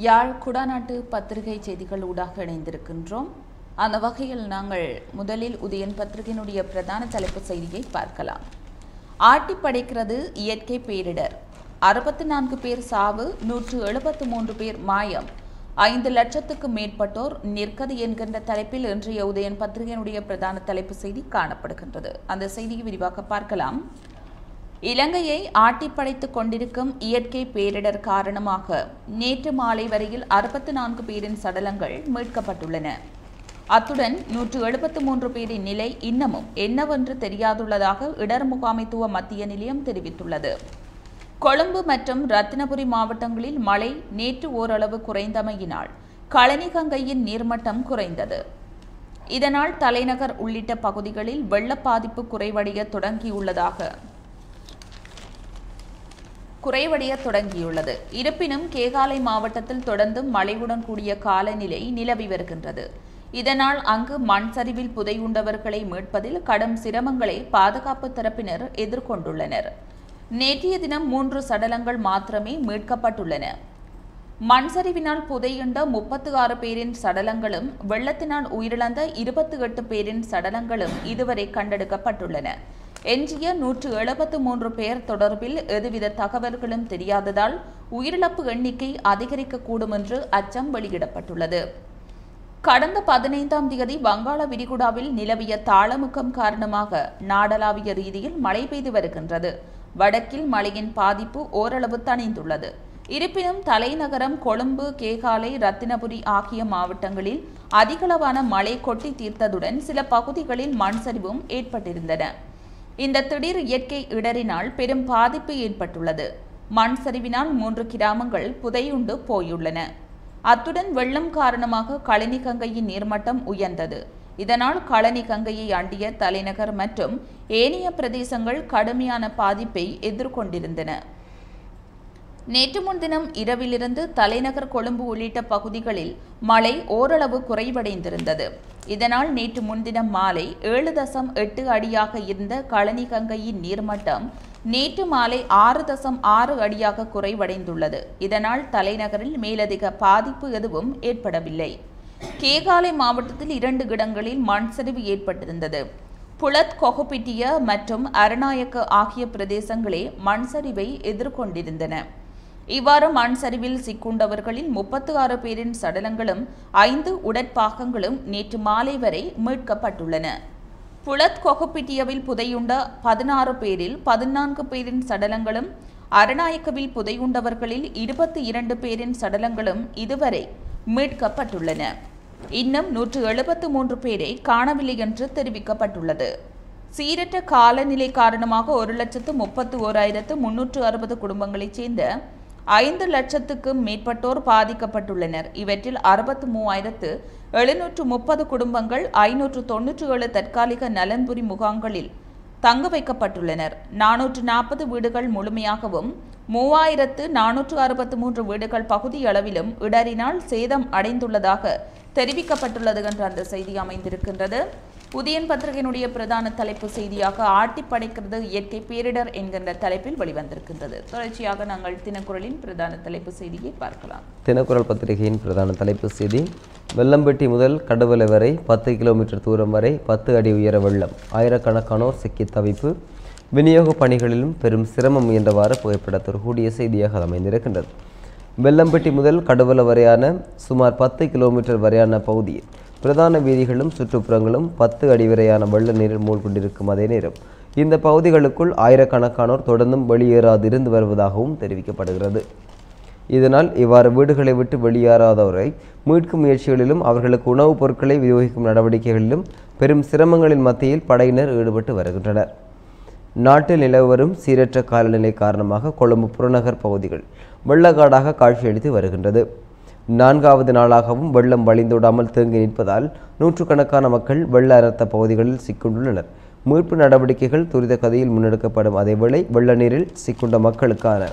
யாழ் குடாநாட்டு பத்திரிகை செய்திகள் ஊடாக இணைந்திருக்கின்றோம் அந்த வகையில் நாங்கள் முதலில் உதயன் பத்திரிகையினுடைய பிரதான தலைப்பு செய்தியை பார்க்கலாம் ஆட்டி படைக்கிறது இயற்கை பேரிடர் அறுபத்தி நான்கு பேர் சாவு நூற்று எழுபத்து மூன்று பேர் மாயம் ஐந்து லட்சத்துக்கும் மேற்பட்டோர் நிற்கது என்கின்ற தலைப்பில் இன்றைய உதயன் பத்திரிகையினுடைய பிரதான தலைப்பு செய்தி காணப்படுகின்றது அந்த செய்தியை விரிவாக பார்க்கலாம் இலங்கையை ஆட்டிப்படைத்துக் கொண்டிருக்கும் இயற்கை பேரிடர் காரணமாக நேற்று மாலை வரையில் அறுபத்தி நான்கு பேரின் சடலங்கள் மீட்கப்பட்டுள்ளன அத்துடன் நூற்று எழுபத்து மூன்று பேரின் நிலை இன்னமும் என்னவென்று தெரியாதுள்ளதாக இடர் முகாமைத்துவ மத்திய நிலையம் தெரிவித்துள்ளது கொழும்பு மற்றும் ரத்தினபுரி மாவட்டங்களில் மழை நேற்று ஓரளவு குறைந்தமையினால் களனிகங்கையின் நீர்மட்டம் குறைந்தது இதனால் தலைநகர் உள்ளிட்ட பகுதிகளில் வெள்ள பாதிப்பு குறைவடைய தொடங்கியுள்ளதாக குறைவடைய தொடங்கியுள்ளது இருப்பினும் கேகாலை மாவட்டத்தில் தொடர்ந்தும் மழையுடன் கூடிய காலநிலை நிலவி வருகின்றது இதனால் அங்கு மண் சரிவில் புதையுண்டவர்களை மீட்பதில் கடும் சிரமங்களை பாதுகாப்பு தரப்பினர் எதிர்கொண்டுள்ளனர் நேற்றைய தினம் மூன்று சடலங்கள் மாத்திரமே மீட்கப்பட்டுள்ளன மண் சரிவினால் புதையுண்ட முப்பத்து ஆறு பேரின் சடலங்களும் வெள்ளத்தினால் உயிரிழந்த இருபத்தி எட்டு பேரின் சடலங்களும் இதுவரை கண்டெடுக்கப்பட்டுள்ளன எஞ்சிய நூற்று எழுபத்து மூன்று பேர் தொடர்பில் எதுவித தகவல்களும் தெரியாததால் உயிரிழப்பு எண்ணிக்கை அதிகரிக்கக்கூடும் என்று அச்சம் வெளியிடப்பட்டுள்ளது கடந்த பதினைந்தாம் தேதி வங்காள விரிகுடாவில் நிலவிய தாளமுக்கம் காரணமாக நாடளாவிய ரீதியில் மழை பெய்து வருகின்றது வடக்கில் மழையின் பாதிப்பு ஓரளவு தணிந்துள்ளது இருப்பினும் தலைநகரம் கொழும்பு கேகாலை ரத்தினபுரி ஆகிய மாவட்டங்களில் அதிகளவான மழை கொட்டி தீர்த்ததுடன் சில பகுதிகளில் மண் சரிவும் ஏற்பட்டிருந்தன இந்த திடீர் இயற்கை இடரினால் பெரும் பாதிப்பு ஏற்பட்டுள்ளது மண் சரிவினால் மூன்று கிராமங்கள் புதையுண்டு போயுள்ளன அத்துடன் வெள்ளம் காரணமாக களனி கங்கையின் நீர்மட்டம் உயர்ந்தது இதனால் களனி கங்கையை அண்டிய தலைநகர் மற்றும் ஏனைய பிரதேசங்கள் கடுமையான பாதிப்பை எதிர்கொண்டிருந்தன நேற்று முன்தினம் இரவிலிருந்து தலைநகர் கொழும்பு உள்ளிட்ட பகுதிகளில் மழை ஓரளவு குறைவடைந்திருந்தது இதனால் நேற்று முன்தினம் மாலை ஏழு தசம் எட்டு அடியாக இருந்த களனி கங்கையின் நீர்மட்டம் நேற்று மாலை ஆறு தசம் ஆறு அடியாக குறைவடைந்துள்ளது இதனால் தலைநகரில் மேலதிக பாதிப்பு எதுவும் ஏற்படவில்லை கேகாலை மாவட்டத்தில் இரண்டு இடங்களில் மண் சரிவு ஏற்பட்டிருந்தது புலத் கொகுபிட்டிய மற்றும் அரநாயக்க ஆகிய பிரதேசங்களே மண் சரிவை எதிர்கொண்டிருந்தன இவ்வாறு மண் சரிவில் சிக்குண்டவர்களில் முப்பத்து ஆறு பேரின் சடலங்களும் ஐந்து உடற்பாகங்களும் நேற்று மாலை வரை மீட்கப்பட்டுள்ளன புலத் கொகுப்பிட்டியவில் புதையுண்ட பதினாறு பேரில் பதினான்கு பேரின் சடலங்களும் அரநாயக்கவில் புதையுண்டவர்களில் இருபத்தி இரண்டு பேரின் சடலங்களும் இதுவரை மீட்கப்பட்டுள்ளன இன்னும் நூற்று எழுபத்து மூன்று பேரை காணவில்லை என்று தெரிவிக்கப்பட்டுள்ளது சீரற்ற காலநிலை காரணமாக ஒரு லட்சத்து முப்பத்து ஓராயிரத்து முன்னூற்று அறுபது குடும்பங்களைச் சேர்ந்த ஐந்து லட்சத்துக்கும் மேற்பட்டோர் பாதிக்கப்பட்டுள்ளனர் இவற்றில் அறுபத்து மூவாயிரத்து எழுநூற்று முப்பது குடும்பங்கள் ஐநூற்று தொன்னூற்று ஏழு தற்காலிக நலன்புரி முகாம்களில் தங்க வைக்கப்பட்டுள்ளனர் நானூற்று நாற்பது வீடுகள் முழுமையாகவும் மூவாயிரத்து நானூற்று அறுபத்து மூன்று வீடுகள் பகுதியளவிலும் இடரினால் சேதம் அடைந்துள்ளதாக தெரிவிக்கப்பட்டுள்ளது என்ற அந்த செய்தி அமைந்திருக்கின்றது உதயன் பத்திரிகையினுடைய பிரதான தலைப்பு செய்தியாக ஆட்டி படைக்கிறது இயற்கை பேரிடர் என்கின்ற தலைப்பில் வெளிவந்திருக்கின்றது தொடர்ச்சியாக நாங்கள் தினக்குரலின் பிரதான தலைப்பு செய்தியை பார்க்கலாம் தினக்குரல் பத்திரிகையின் பிரதான தலைப்பு செய்தி வெள்ளம்பட்டி முதல் கடவுளை வரை பத்து கிலோமீட்டர் தூரம் வரை பத்து அடி உயர வெள்ளம் ஆயிரக்கணக்கானோர் சிக்கி தவிப்பு விநியோக பணிகளிலும் பெரும் சிரமம் என்றவாறு புகைப்படத்தோடு கூடிய செய்தியாக அது அமைந்திருக்கின்றது வெள்ளம்பட்டி முதல் கடவுள வரையான சுமார் பத்து கிலோமீட்டர் வரையான பகுதியில் பிரதான வீதிகளும் சுற்றுப்புறங்களும் பத்து அடி வரையான வெள்ள நீரில் மூழ்கொண்டிருக்கும் அதே நேரம் இந்த பகுதிகளுக்குள் ஆயிரக்கணக்கானோர் தொடர்ந்தும் வெளியேறாதிருந்து வருவதாகவும் தெரிவிக்கப்படுகிறது இதனால் இவ்வாறு வீடுகளை விட்டு வெளியேறாதவரை மீட்கும் முயற்சிகளிலும் அவர்களுக்கு உணவுப் பொருட்களை விநியோகிக்கும் நடவடிக்கைகளிலும் பெரும் சிரமங்களின் மத்தியில் படையினர் ஈடுபட்டு வருகின்றனர் நாட்டில் நிலவி வரும் சீரற்ற காலநிலை காரணமாக கொழும்பு புறநகர் பகுதிகள் வெள்ளக்காடாக காட்சியளித்து வருகின்றது நான்காவது நாளாகவும் வெள்ளம் வழிந்தோடாமல் தேங்கி நிற்பதால் நூற்றுக்கணக்கான மக்கள் வெள்ள அனர்த்த பகுதிகளில் சிக்குண்டுள்ளனர் மீட்பு நடவடிக்கைகள் துரித கதையில் முன்னெடுக்கப்படும் அதேவேளை வெள்ள நீரில் சிக்குண்ட மக்களுக்கான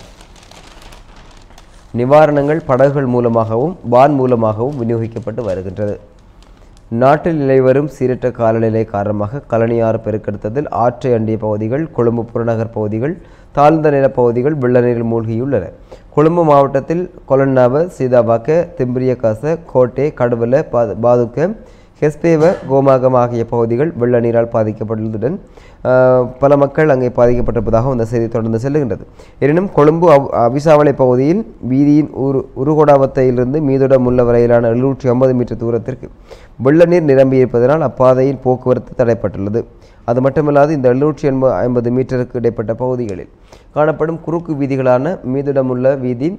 நிவாரணங்கள் படகுகள் மூலமாகவும் வான் மூலமாகவும் விநியோகிக்கப்பட்டு வருகின்றது நாட்டில் நிலை வரும் சீரற்ற காலநிலை காரணமாக கலனியாறு பெருக்கெடுத்ததில் ஆற்றை அண்டிய பகுதிகள் கொழும்பு புறநகர் பகுதிகள் தாழ்ந்த நிலப்பகுதிகள் வெள்ள நீரில் மூழ்கியுள்ளன கொழும்பு மாவட்டத்தில் கொலன்னாவ சீதாபாக்க திம்பிரியகாச கோட்டை கடுவல பாது பாதுக்க ஹெஸ்பேவ கோமாகம் ஆகிய பகுதிகள் வெள்ள நீரால் பாதிக்கப்பட்டுள்ளதுடன் ஆஹ், பல மக்கள் அங்கே பாதிக்கப்பட்டிருப்பதாக அந்த செய்தி தொடர்ந்து செல்லுகின்றது எனினும் கொழும்பு அவ்- அவிசாவளை பகுதியில் வீதியின் உரு உருகோடாவத்தையிலிருந்து மீதுடம் உள்ள வரையிலான எழுநூற்றி ஐம்பது மீட்டர் தூரத்திற்கு வெள்ள நீர் நிரம்பியிருப்பதனால் அப்பாதையில் போக்குவரத்து தடைப்பட்டுள்ளது அது மட்டுமல்லாது இந்த எழுநூற்றி எண்பது ஐம்பது மீட்டருக்கு இடைப்பட்ட பகுதிகளில் காணப்படும் குறுக்கு வீதிகளான மீதுடமுள்ள வீதி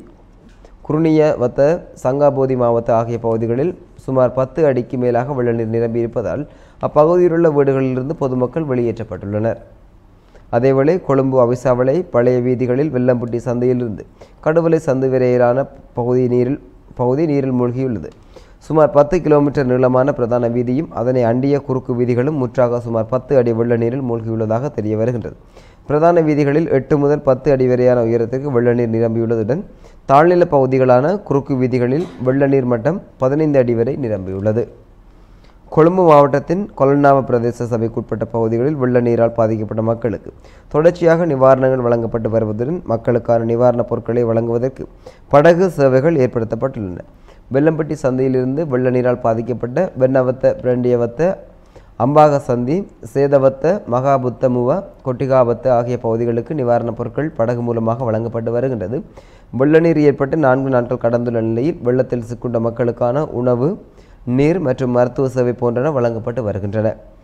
குருணியவத்த சங்காபோதி மாவட்ட ஆகிய பகுதிகளில் சுமார் பத்து அடிக்கு மேலாக வெள்ள நீர் நிரம்பியிருப்பதால் அப்பகுதியிலுள்ள வீடுகளிலிருந்து பொதுமக்கள் வெளியேற்றப்பட்டுள்ளனர் அதேவேளை கொழும்பு அவிசாவளை பழைய வீதிகளில் வெள்ளம்புட்டி சந்தையிலிருந்து கடுவலை சந்து வரையிலான பகுதி நீரில் பகுதி நீரில் மூழ்கியுள்ளது சுமார் பத்து கிலோமீட்டர் நீளமான பிரதான வீதியும் அதனை அண்டிய குறுக்கு வீதிகளும் முற்றாக சுமார் பத்து அடி வெள்ள நீரில் மூழ்கியுள்ளதாக தெரிய வருகின்றது பிரதான வீதிகளில் எட்டு முதல் பத்து அடி வரையான உயரத்திற்கு வெள்ள நீர் நிரம்பியுள்ளதுடன் தாழ்நில பகுதிகளான குறுக்கு வீதிகளில் வெள்ள நீர் மட்டம் பதினைந்து அடி வரை நிரம்பியுள்ளது கொழும்பு மாவட்டத்தின் கொலன்னாவ பிரதேச சபைக்குட்பட்ட பகுதிகளில் வெள்ள நீரால் பாதிக்கப்பட்ட மக்களுக்கு தொடர்ச்சியாக நிவாரணங்கள் வழங்கப்பட்டு வருவதுடன் மக்களுக்கான நிவாரணப் பொருட்களை வழங்குவதற்கு படகு சேவைகள் ஏற்படுத்தப்பட்டுள்ளன வெள்ளம்பட்டி சந்தையிலிருந்து வெள்ள நீரால் பாதிக்கப்பட்ட வெண்ணவத்த பிரண்டியவத்த அம்பாக சந்தி சேதவத்த மகாபுத்தமுவ கொட்டிகாவத்த ஆகிய பகுதிகளுக்கு நிவாரணப் பொருட்கள் படகு மூலமாக வழங்கப்பட்டு வருகின்றது வெள்ள நீர் ஏற்பட்டு நான்கு நாட்கள் கடந்துள்ள நிலையில் வெள்ளத்தில் சிக்குண்ட மக்களுக்கான உணவு நீர் மற்றும் மருத்துவ சேவை போன்றன வழங்கப்பட்டு வருகின்றன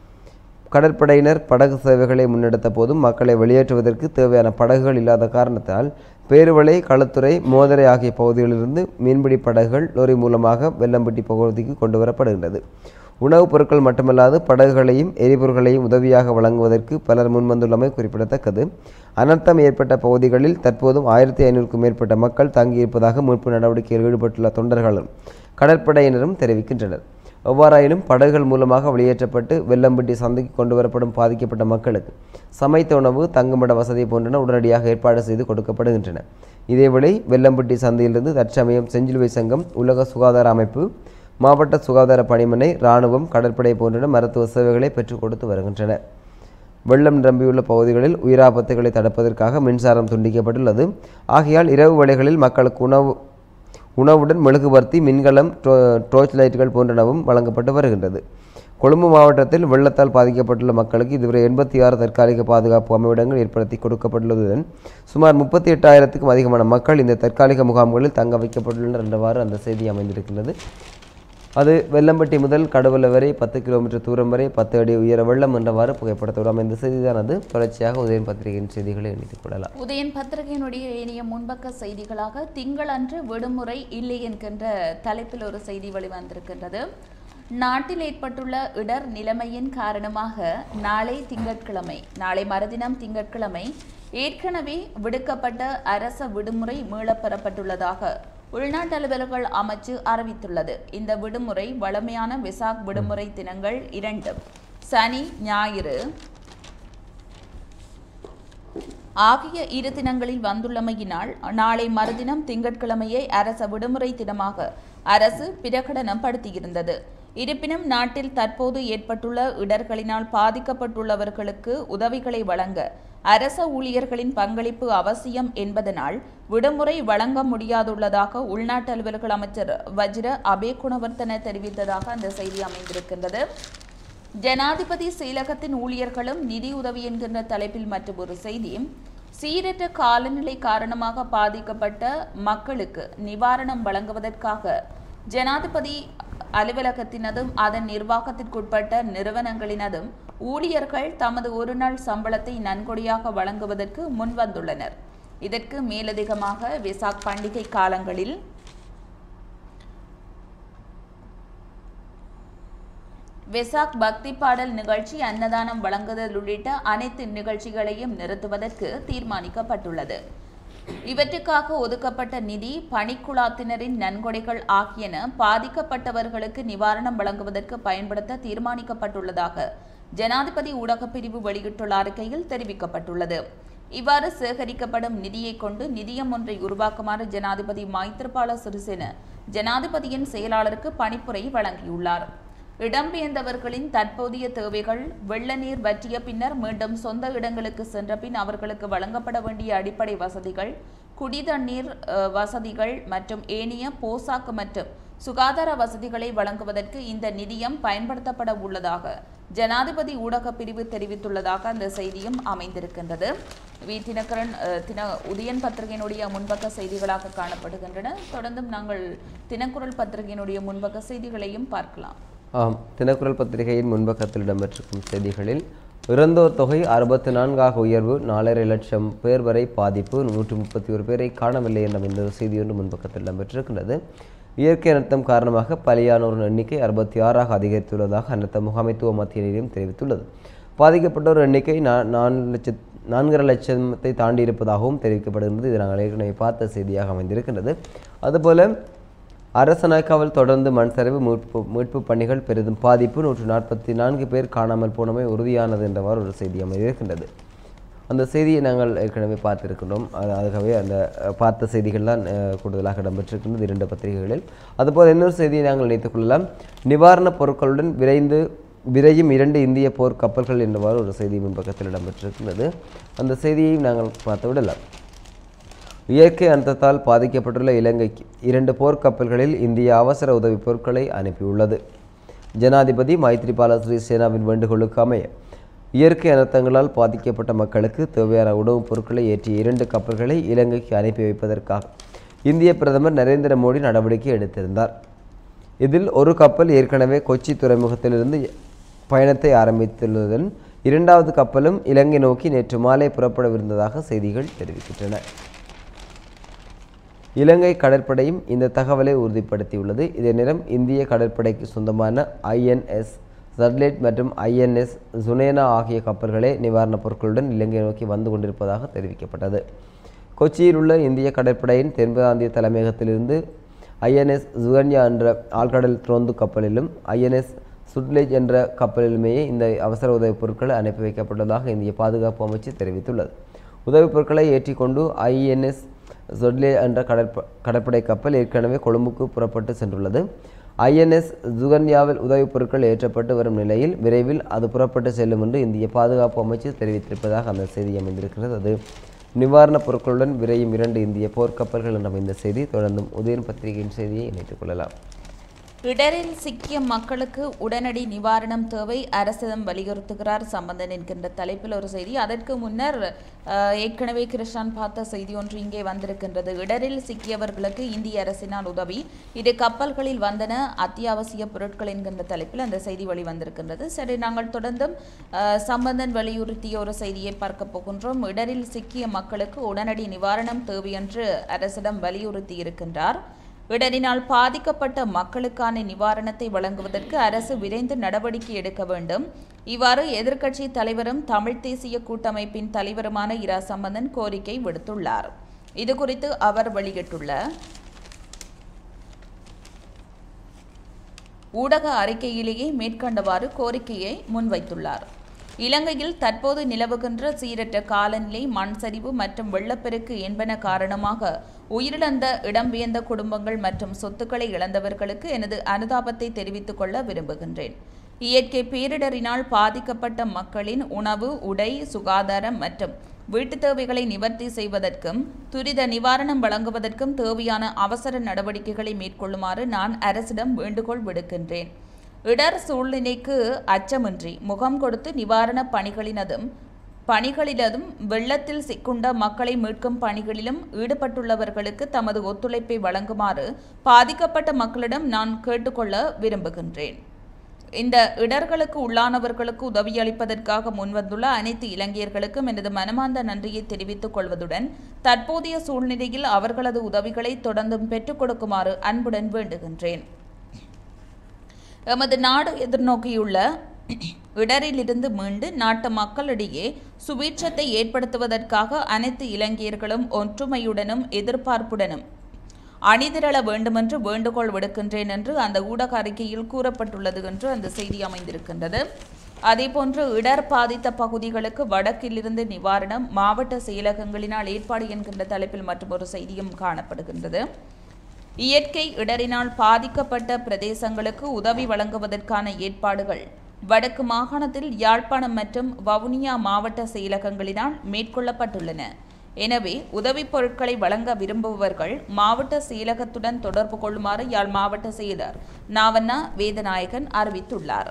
கடற்படையினர் படகு சேவைகளை முன்னெடுத்த போதும் மக்களை வெளியேற்றுவதற்கு தேவையான படகுகள் இல்லாத காரணத்தால் பேருவளை களுத்துறை மோதரை ஆகிய பகுதிகளிலிருந்து மீன்பிடி படகுகள் லோரி மூலமாக வெள்ளம்பட்டி பகுதிக்கு கொண்டு வரப்படுகின்றது உணவுப் பொருட்கள் மட்டுமல்லாது படகுகளையும் எரிபொருள்களையும் உதவியாக வழங்குவதற்கு பலர் முன்வந்துள்ளமை குறிப்பிடத்தக்கது அனர்த்தம் ஏற்பட்ட பகுதிகளில் தற்போதும் ஆயிரத்தி ஐநூறுக்கும் மேற்பட்ட மக்கள் தங்கியிருப்பதாக மீட்பு நடவடிக்கையில் ஈடுபட்டுள்ள தொண்டர்களும் கடற்படையினரும் தெரிவிக்கின்றனர் எவ்வாறாயினும் படகுகள் மூலமாக வெளியேற்றப்பட்டு வெள்ளம்பட்டி சந்தைக்கு கொண்டு வரப்படும் பாதிக்கப்பட்ட மக்களுக்கு சமைத்த உணவு தங்குமிட வசதி போன்றன உடனடியாக ஏற்பாடு செய்து கொடுக்கப்படுகின்றன இதேவேளை வெள்ளம்பட்டி சந்தையிலிருந்து தற்சமயம் செஞ்சிலுவை சங்கம் உலக சுகாதார அமைப்பு மாவட்ட சுகாதார பணிமனை இராணுவம் கடற்படை போன்றன மருத்துவ சேவைகளை பெற்றுக் கொடுத்து வருகின்றன வெள்ளம் நிரம்பியுள்ள பகுதிகளில் உயிராபத்துகளை தடுப்பதற்காக மின்சாரம் துண்டிக்கப்பட்டுள்ளது ஆகையால் இரவு வேளைகளில் மக்களுக்கு உணவு உணவுடன் மெழுகுவர்த்தி மின்கலம் டோ- டோர்ச் லைட்டுகள் போன்றனவும் வழங்கப்பட்டு வருகின்றது கொழும்பு மாவட்டத்தில் வெள்ளத்தால் பாதிக்கப்பட்டுள்ள மக்களுக்கு இதுவரை எண்பத்தி ஆறு தற்காலிக பாதுகாப்பு அமைவிடங்கள் ஏற்படுத்தி கொடுக்கப்பட்டுள்ளதுடன் சுமார் முப்பத்தி எட்டாயிரத்துக்கும் அதிகமான மக்கள் இந்த தற்காலிக முகாம்களில் தங்க வைக்கப்பட்டுள்ளனர் என்றவாறு அந்த செய்தி அமைந்திருக்கின்றது அது வெள்ளம்பட்டி முதல் கடவுள வரை பத்து கிலோமீட்டர் தூரம் வரை பத்து அடி உயர வெள்ளம் என்றவாறு புகைப்படத்தோடு அமைந்த செய்திதான் அது தொடர்ச்சியாக உதயன் பத்திரிகையின் செய்திகளை இணைத்துக் கொள்ளலாம் உதயன் பத்திரிகையினுடைய இனிய முன்பக்க செய்திகளாக திங்களன்று விடுமுறை இல்லை என்கின்ற தலைப்பில் ஒரு செய்தி வெளிவந்திருக்கின்றது நாட்டில் ஏற்பட்டுள்ள இடர் நிலைமையின் காரணமாக நாளை திங்கட்கிழமை நாளை மறுதினம் திங்கட்கிழமை ஏற்கனவே விடுக்கப்பட்ட அரச விடுமுறை மீளப் பெறப்பட்டுள்ளதாக உள்நாட்டு அலுவலர்கள் அமைச்சு அறிவித்துள்ளது இந்த விடுமுறை வழமையான விசாக் விடுமுறை தினங்கள் இரண்டு சனி ஞாயிறு ஆகிய இரு தினங்களில் வந்துள்ளமையினால் நாளை மறுதினம் திங்கட்கிழமையை அரச விடுமுறை தினமாக அரசு பிரகடனம் படுத்தியிருந்தது இருப்பினும் நாட்டில் தற்போது ஏற்பட்டுள்ள இடர்களினால் பாதிக்கப்பட்டுள்ளவர்களுக்கு உதவிகளை வழங்க அரச ஊழியர்களின் பங்களிப்பு அவசியம் என்பதனால் விடுமுறை வழங்க முடியாதுள்ளதாக உள்நாட்டு அலுவல்கள் அமைச்சர் வஜ்ர அபே குணவர்த்தன தெரிவித்ததாக அந்த செய்தி அமைந்திருக்கின்றது ஜனாதிபதி செயலகத்தின் ஊழியர்களும் நிதி உதவி என்கின்ற தலைப்பில் மற்றும் ஒரு செய்தி சீரற்ற காலநிலை காரணமாக பாதிக்கப்பட்ட மக்களுக்கு நிவாரணம் வழங்குவதற்காக ஜனாதிபதி அலுவலகத்தினதும் அதன் நிர்வாகத்திற்குட்பட்ட நிறுவனங்களினதும் ஊழியர்கள் தமது ஒரு நாள் சம்பளத்தை நன்கொடையாக வழங்குவதற்கு முன்வந்துள்ளனர் இதற்கு மேலதிகமாக வெசாக் பண்டிகை காலங்களில் வெசாக் பக்தி பாடல் நிகழ்ச்சி அன்னதானம் வழங்குதல் உள்ளிட்ட அனைத்து நிகழ்ச்சிகளையும் நிறுத்துவதற்கு தீர்மானிக்கப்பட்டுள்ளது இவற்றுக்காக ஒதுக்கப்பட்ட நிதி பணிக்குழாத்தினரின் நன்கொடைகள் ஆகியன பாதிக்கப்பட்டவர்களுக்கு நிவாரணம் வழங்குவதற்கு பயன்படுத்த தீர்மானிக்கப்பட்டுள்ளதாக ஜனாதிபதி ஊடகப் பிரிவு வெளியிட்டுள்ள அறிக்கையில் தெரிவிக்கப்பட்டுள்ளது இவ்வாறு சேகரிக்கப்படும் நிதியை கொண்டு நிதியம் ஒன்றை உருவாக்குமாறு ஜனாதிபதி மைத்ரிபால சிறிசேன ஜனாதிபதியின் செயலாளருக்கு பணிப்புரை வழங்கியுள்ளார் இடம்பெயர்ந்தவர்களின் தற்போதைய தேவைகள் வெள்ள நீர் வற்றிய பின்னர் மீண்டும் சொந்த இடங்களுக்கு சென்ற பின் அவர்களுக்கு வழங்கப்பட வேண்டிய அடிப்படை வசதிகள் குடிதண்ணீர் அஹ், வசதிகள் மற்றும் ஏனைய போசாக்கு மற்றும் சுகாதார வசதிகளை வழங்குவதற்கு இந்த நிதியம் பயன்படுத்தப்பட உள்ளதாக ஜனாதிபதி ஊடக பிரிவு தெரிவித்துள்ளதாக அந்த செய்தியும் அமைந்திருக்கின்றது வி தினகரன் அஹ், தின உதயன் பத்திரிகையினுடைய முன்பக்க செய்திகளாக காணப்படுகின்றன தொடர்ந்தும் நாங்கள் தினக்குரல் பத்திரிகையினுடைய முன்பக்க செய்திகளையும் பார்க்கலாம் ஆம் தினக்குரல் பத்திரிகையின் முன்பக்கத்தில் இடம்பெற்றிருக்கும் செய்திகளில் இறந்தோர் தொகை அறுபத்தி நான்காக உயர்வு நாலரை லட்சம் பேர் வரை பாதிப்பு நூற்றி முப்பத்தி ஒரு பேரை காணவில்லை என்ற இந்த செய்தி ஒன்று முன்பக்கத்தில் இடம்பெற்றிருக்கின்றது இயற்கை அனர்த்தம் காரணமாக பலியானோரின் எண்ணிக்கை அறுபத்தி ஆறாக அதிகரித்துள்ளதாக அனர்த்த முகாமைத்துவ மத்திய நிலையம் தெரிவித்துள்ளது பாதிக்கப்பட்டோர் எண்ணிக்கை நா- நான்கு லட்சத் நான்கரை லட்சத்தை தாண்டி இருப்பதாகவும் தெரிவிக்கப்படுகின்றது இது நாங்கள் ஏற்கனவே பார்த்த செய்தியாக அமைந்திருக்கின்றது அதுபோல அரசநாய்க்காவில் தொடர்ந்து மண் சரிவு மீட்பு மீட்பு பணிகள் பெரிதும் பாதிப்பு நூற்று நாற்பத்தி நான்கு பேர் காணாமல் போனமை உறுதியானது என்றவாறு ஒரு செய்தி அமைந்திருக்கின்றது அந்த செய்தியை நாங்கள் ஏற்கனவே பார்த்திருக்கின்றோம் அது அதுக்காகவே அந்த அஹ், பார்த்த செய்திகள் தான் அஹ், கூடுதலாக இடம்பெற்றிருக்கின்றது இரண்டு பத்திரிகைகளில் அதுபோல் இன்னொரு செய்தியை நாங்கள் நினைத்துக் கொள்ளலாம் நிவாரணப் பொருட்களுடன் விரைந்து விரையும் இரண்டு இந்திய போர் கப்பல்கள் என்றவாறு ஒரு செய்தி முன்பக்கத்தில் இடம்பெற்றிருக்கின்றது அந்த செய்தியை நாங்கள் பார்த்து விடலாம் இயற்கை அனர்த்தத்தால் பாதிக்கப்பட்டுள்ள இலங்கைக்கு இரண்டு போர்க்கப்பல்களில் இந்திய அவசர உதவி பொருட்களை அனுப்பியுள்ளது ஜனாதிபதி மைத்ரிபால சிறிசேனாவின் வேண்டுகோளுக்கு அமைய இயற்கை அனர்த்தங்களால் பாதிக்கப்பட்ட மக்களுக்கு தேவையான உணவுப் பொருட்களை ஏற்றிய இரண்டு கப்பல்களை இலங்கைக்கு அனுப்பி வைப்பதற்காக இந்திய பிரதமர் நரேந்திர மோடி நடவடிக்கை எடுத்திருந்தார் இதில் ஒரு கப்பல் ஏற்கனவே கொச்சி துறைமுகத்திலிருந்து பயணத்தை ஆரம்பித்துள்ளதுடன் இரண்டாவது கப்பலும் இலங்கை நோக்கி நேற்று மாலை புறப்படவிருந்ததாக செய்திகள் தெரிவிக்கின்றன இலங்கை கடற்படையும் இந்த தகவலை உறுதிப்படுத்தியுள்ளது இதே நேரம் இந்திய கடற்படைக்கு சொந்தமான ஐஎன்எஸ் சட்லேட் மற்றும் ஐஎன்எஸ் சுனேனா ஆகிய கப்பல்களே நிவாரணப் பொருட்களுடன் இலங்கை நோக்கி வந்து கொண்டிருப்பதாக தெரிவிக்கப்பட்டது கொச்சியில் உள்ள இந்திய கடற்படையின் தென்பிராந்திய தலைமையகத்திலிருந்து ஐஎன்எஸ் சுகன்யா என்ற ஆழ்கடல் த்ரோந்து கப்பலிலும் ஐஎன்எஸ் சுட்லேஜ் என்ற கப்பலிலுமே இந்த அவசர உதவிப் பொருட்கள் அனுப்பி வைக்கப்பட்டதாக இந்திய பாதுகாப்பு அமைச்சு தெரிவித்துள்ளது உதவிப் பொருட்களை ஏற்றிக்கொண்டு ஐஎன்எஸ் சொட்லே என்ற கடற்ப கடற்படை கப்பல் ஏற்கனவே கொழும்புக்கு புறப்பட்டு சென்றுள்ளது ஐஎன்எஸ் ஜுகன்யாவில் உதவிப் பொருட்கள் ஏற்றப்பட்டு வரும் நிலையில் விரைவில் அது புறப்பட்டு செல்லும் என்று இந்திய பாதுகாப்பு அமைச்சு தெரிவித்திருப்பதாக அந்த செய்தி அமைந்திருக்கிறது அது நிவாரணப் பொருட்களுடன் விரையும் இரண்டு இந்திய போர்க்கப்பல்கள் என்ற இந்த செய்தி தொடர்ந்தும் உதயன் பத்திரிகையின் செய்தியை இணைத்துக் கொள்ளலாம் இடரில் சிக்கிய மக்களுக்கு உடனடி நிவாரணம் தேவை அரசிடம் வலியுறுத்துகிறார் சம்பந்தன் என்கின்ற தலைப்பில் ஒரு செய்தி அதற்கு முன்னர் அஹ், ஏற்கனவே கிருஷ்ணன் பார்த்த செய்தி ஒன்று இங்கே வந்திருக்கின்றது இடரில் சிக்கியவர்களுக்கு இந்திய அரசினால் உதவி இரு கப்பல்களில் வந்தன அத்தியாவசிய பொருட்கள் என்கின்ற தலைப்பில் அந்த செய்தி வழி வந்திருக்கின்றது சரி நாங்கள் தொடர்ந்தும் அஹ், சம்பந்தன் வலியுறுத்திய ஒரு செய்தியை பார்க்க போகின்றோம் இடரில் சிக்கிய மக்களுக்கு உடனடி நிவாரணம் தேவை என்று அரசிடம் வலியுறுத்தி இருக்கின்றார் இடரினால் பாதிக்கப்பட்ட மக்களுக்கான நிவாரணத்தை வழங்குவதற்கு அரசு விரைந்து நடவடிக்கை எடுக்க வேண்டும் இவ்வாறு எதிர்க்கட்சி தலைவரும் தமிழ் தேசிய கூட்டமைப்பின் தலைவருமான இரா சம்பந்தன் கோரிக்கை விடுத்துள்ளார் இது குறித்து அவர் வெளியிட்டுள்ள ஊடக அறிக்கையிலேயே மேற்கண்டவாறு கோரிக்கையை முன்வைத்துள்ளார் இலங்கையில் தற்போது நிலவுகின்ற சீரற்ற காலநிலை மண் சரிவு மற்றும் வெள்ளப்பெருக்கு என்பன காரணமாக உயிரிழந்த இடம்பெயர்ந்த குடும்பங்கள் மற்றும் சொத்துக்களை இழந்தவர்களுக்கு எனது அனுதாபத்தை தெரிவித்துக் கொள்ள விரும்புகின்றேன் இயற்கை பேரிடரினால் பாதிக்கப்பட்ட மக்களின் உணவு உடை சுகாதாரம் மற்றும் வீட்டுத் தேவைகளை நிவர்த்தி செய்வதற்கும் துரித நிவாரணம் வழங்குவதற்கும் தேவையான அவசர நடவடிக்கைகளை மேற்கொள்ளுமாறு நான் அரசிடம் வேண்டுகோள் விடுக்கின்றேன் இடர் சூழ்நிலைக்கு அச்சமின்றி முகம் கொடுத்து நிவாரணப் பணிகளினதும் பணிகளிலதும் வெள்ளத்தில் சிக்குண்ட மக்களை மீட்கும் பணிகளிலும் ஈடுபட்டுள்ளவர்களுக்கு தமது ஒத்துழைப்பை வழங்குமாறு பாதிக்கப்பட்ட மக்களிடம் நான் கேட்டுக்கொள்ள விரும்புகின்றேன் இந்த இடர்களுக்கு உள்ளானவர்களுக்கு உதவியளிப்பதற்காக முன்வந்துள்ள அனைத்து இலங்கையர்களுக்கும் எனது மனமார்ந்த நன்றியை தெரிவித்துக் கொள்வதுடன் தற்போதைய சூழ்நிலையில் அவர்களது உதவிகளை தொடர்ந்தும் பெற்றுக் கொடுக்குமாறு அன்புடன் வேண்டுகின்றேன் எமது நாடு எதிர்நோக்கியுள்ள இடரிலிருந்து மீண்டு நாட்டு மக்களிடையே சுபீட்சத்தை ஏற்படுத்துவதற்காக அனைத்து இலங்கையர்களும் ஒற்றுமையுடனும் எதிர்பார்ப்புடனும் அணிதிரள வேண்டுமென்று வேண்டுகோள் விடுக்கின்றேன் என்று அந்த ஊடக அறிக்கையில் கூறப்பட்டுள்ளது என்று அந்த செய்தி அமைந்திருக்கின்றது அதேபோன்று இடர் பாதித்த பகுதிகளுக்கு வடக்கிலிருந்து நிவாரணம் மாவட்ட செயலகங்களினால் ஏற்பாடு என்கின்ற தலைப்பில் மற்றொரு செய்தியும் காணப்படுகின்றது இயற்கை இடரினால் பாதிக்கப்பட்ட பிரதேசங்களுக்கு உதவி வழங்குவதற்கான ஏற்பாடுகள் வடக்கு மாகாணத்தில் யாழ்ப்பாணம் மற்றும் வவுனியா மாவட்ட செயலகங்களினால் மேற்கொள்ளப்பட்டுள்ளன எனவே உதவிப் பொருட்களை வழங்க விரும்புபவர்கள் மாவட்ட செயலகத்துடன் தொடர்பு கொள்ளுமாறு யாழ் மாவட்ட செயலர் நாவண்ணா வேதநாயகன் அறிவித்துள்ளார்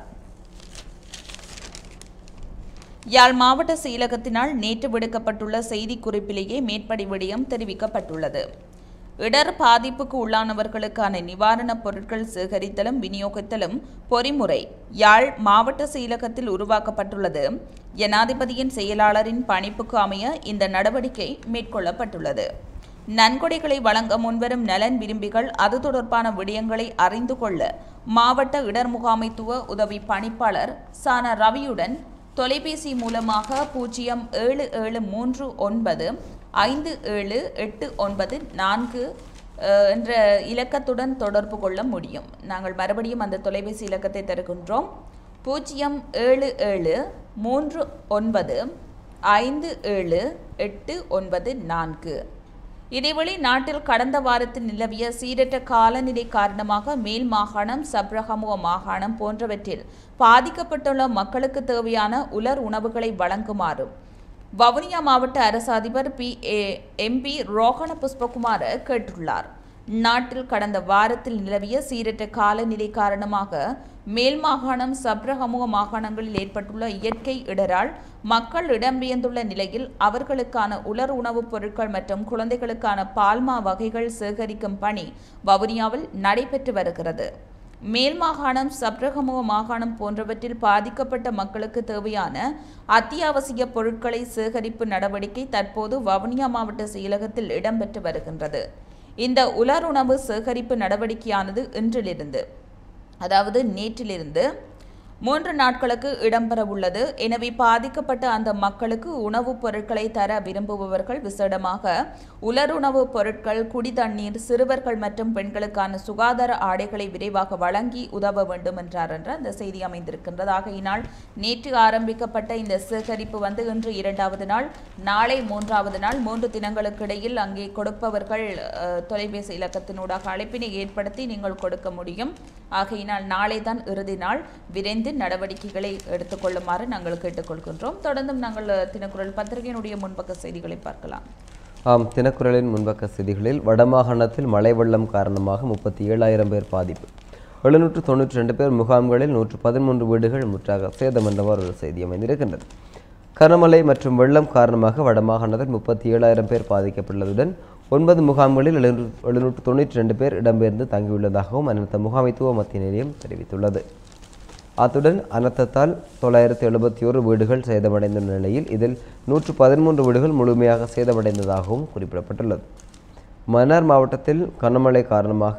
யாழ் மாவட்ட செயலகத்தினால் நேற்று விடுக்கப்பட்டுள்ள செய்திக்குறிப்பிலேயே மேற்படி விடயம் தெரிவிக்கப்பட்டுள்ளது இடர் பாதிப்புக்கு உள்ளானவர்களுக்கான நிவாரணப் பொருட்கள் சேகரித்தலும் விநியோகித்தலும் பொறிமுறை யாழ் மாவட்ட செயலகத்தில் உருவாக்கப்பட்டுள்ளது ஜனாதிபதியின் செயலாளரின் பணிப்புக்கு அமைய இந்த நடவடிக்கை மேற்கொள்ளப்பட்டுள்ளது நன்கொடைகளை வழங்க முன்வரும் நலன் விரும்பிகள் அது தொடர்பான விடயங்களை அறிந்து கொள்ள மாவட்ட இடர் முகாமைத்துவ உதவி பணிப்பாளர் சானா ரவியுடன் தொலைபேசி மூலமாக பூஜ்ஜியம் ஏழு ஏழு மூன்று ஒன்பது ஐந்து ஏழு எட்டு ஒன்பது நான்கு அஹ், என்ற இலக்கத்துடன் தொடர்பு கொள்ள முடியும் நாங்கள் மறுபடியும் அந்த தொலைபேசி இலக்கத்தை தருகின்றோம் பூஜ்ஜியம் ஏழு ஏழு மூன்று ஒன்பது ஐந்து ஏழு எட்டு ஒன்பது நான்கு இதேவேளை நாட்டில் கடந்த வாரத்தில் நிலவிய சீரற்ற காலநிலை காரணமாக மேல் மாகாணம் சப்ரகமுக மாகாணம் போன்றவற்றில் பாதிக்கப்பட்டுள்ள மக்களுக்கு தேவையான உலர் உணவுகளை வழங்குமாறு வவுனியா மாவட்ட அரசு அதிபர் P A MP Rohana Pushpakumara கேட்டுள்ளார் நாட்டில் கடந்த வாரத்தில் நிலவிய சீரற்ற காலநிலை காரணமாக மேல் மாகாணம் சப்ரகமுக மாகாணங்களில் ஏற்பட்டுள்ள இயற்கை இடரால் மக்கள் இடம்பெயர்ந்துள்ள நிலையில் அவர்களுக்கான உலர் உணவுப் பொருட்கள் மற்றும் குழந்தைகளுக்கான பால்மா வகைகள் சேகரிக்கும் பணி வவுனியாவில் நடைபெற்று வருகிறது மேல் மாகாணம் சப்ரகமுக மாகாணம் போன்றவற்றில் பாதிக்கப்பட்ட மக்களுக்கு தேவையான அத்தியாவசிய பொருட்களை சேகரிப்பு நடவடிக்கை தற்போது வவுனியா மாவட்ட செயலகத்தில் இடம்பெற்று வருகின்றது இந்த உலர் உணவு சேகரிப்பு நடவடிக்கையானது இன்றிலிருந்து அதாவது நேற்றிலிருந்து மூன்று நாட்களுக்கு இடம்பெறவுள்ளது எனவே பாதிக்கப்பட்ட அந்த மக்களுக்கு உணவுப் பொருட்களை தர விரும்புபவர்கள் விசேடமாக உலருணவுப் பொருட்கள் குடிதண்ணீர் சிறுவர்கள் மற்றும் பெண்களுக்கான சுகாதார ஆடைகளை விரைவாக வழங்கி உதவ வேண்டும் என்றார் என்ற அந்த செய்தி அமைந்திருக்கின்றது ஆகையினால் நேற்று ஆரம்பிக்கப்பட்ட இந்த சேகரிப்பு வந்து இன்று இரண்டாவது நாள் நாளை மூன்றாவது நாள் மூன்று தினங்களுக்கு இடையில் அங்கே கொடுப்பவர்கள் அஹ், தொலைபேசி இலக்கத்தினூடாக அழைப்பினை ஏற்படுத்தி நீங்கள் கொடுக்க முடியும் ஆகையினால் நாளை தான் இறுதி நாள் விரைந்து நடவடிக்கைகளை எடுத்துக்கொள்ளுமாறு நாங்கள் கேட்டுக்கொள்கின்றோம் தொடர்ந்தும் நாங்கள் அஹ், தினக்குரல் பத்திரிகையினுடைய முன்பக்க செய்திகளை பார்க்கலாம் ஆம் தினக்குரலின் முன்பக்க செய்திகளில் வடமாகாணத்தில் மழை வெள்ளம் காரணமாக முப்பத்தி ஏழாயிரம் பேர் பாதிப்பு எழுநூற்று தொண்ணூற்றி ரெண்டு பேர் முகாம்களில் நூற்று பதிமூன்று வீடுகள் முற்றாக சேதம் என்றவாறு ஒரு செய்தி அமைந்திருக்கின்றது கனமழை மற்றும் வெள்ளம் காரணமாக வடமாகாணத்தில் முப்பத்தி ஏழாயிரம் பேர் பாதிக்கப்பட்டுள்ளதுடன் ஒன்பது முகாம்களில் எழுநூற்று எழுநூற்று தொண்ணூற்றி ரெண்டு பேர் இடம்பெயர்ந்து தங்கியுள்ளதாகவும் அனர்த்த முகாமைத்துவ மத்திய நிலையம் தெரிவித்துள்ளது அத்துடன் அனர்த்தத்தால் தொள்ளாயிரத்தி எழுபத்தி ஒரு வீடுகள் சேதமடைந்த நிலையில் இதில் நூற்று பதிமூன்று வீடுகள் முழுமையாக சேதமடைந்ததாகவும் குறிப்பிடப்பட்டுள்ளது மன்னார் மாவட்டத்தில் கனமழை காரணமாக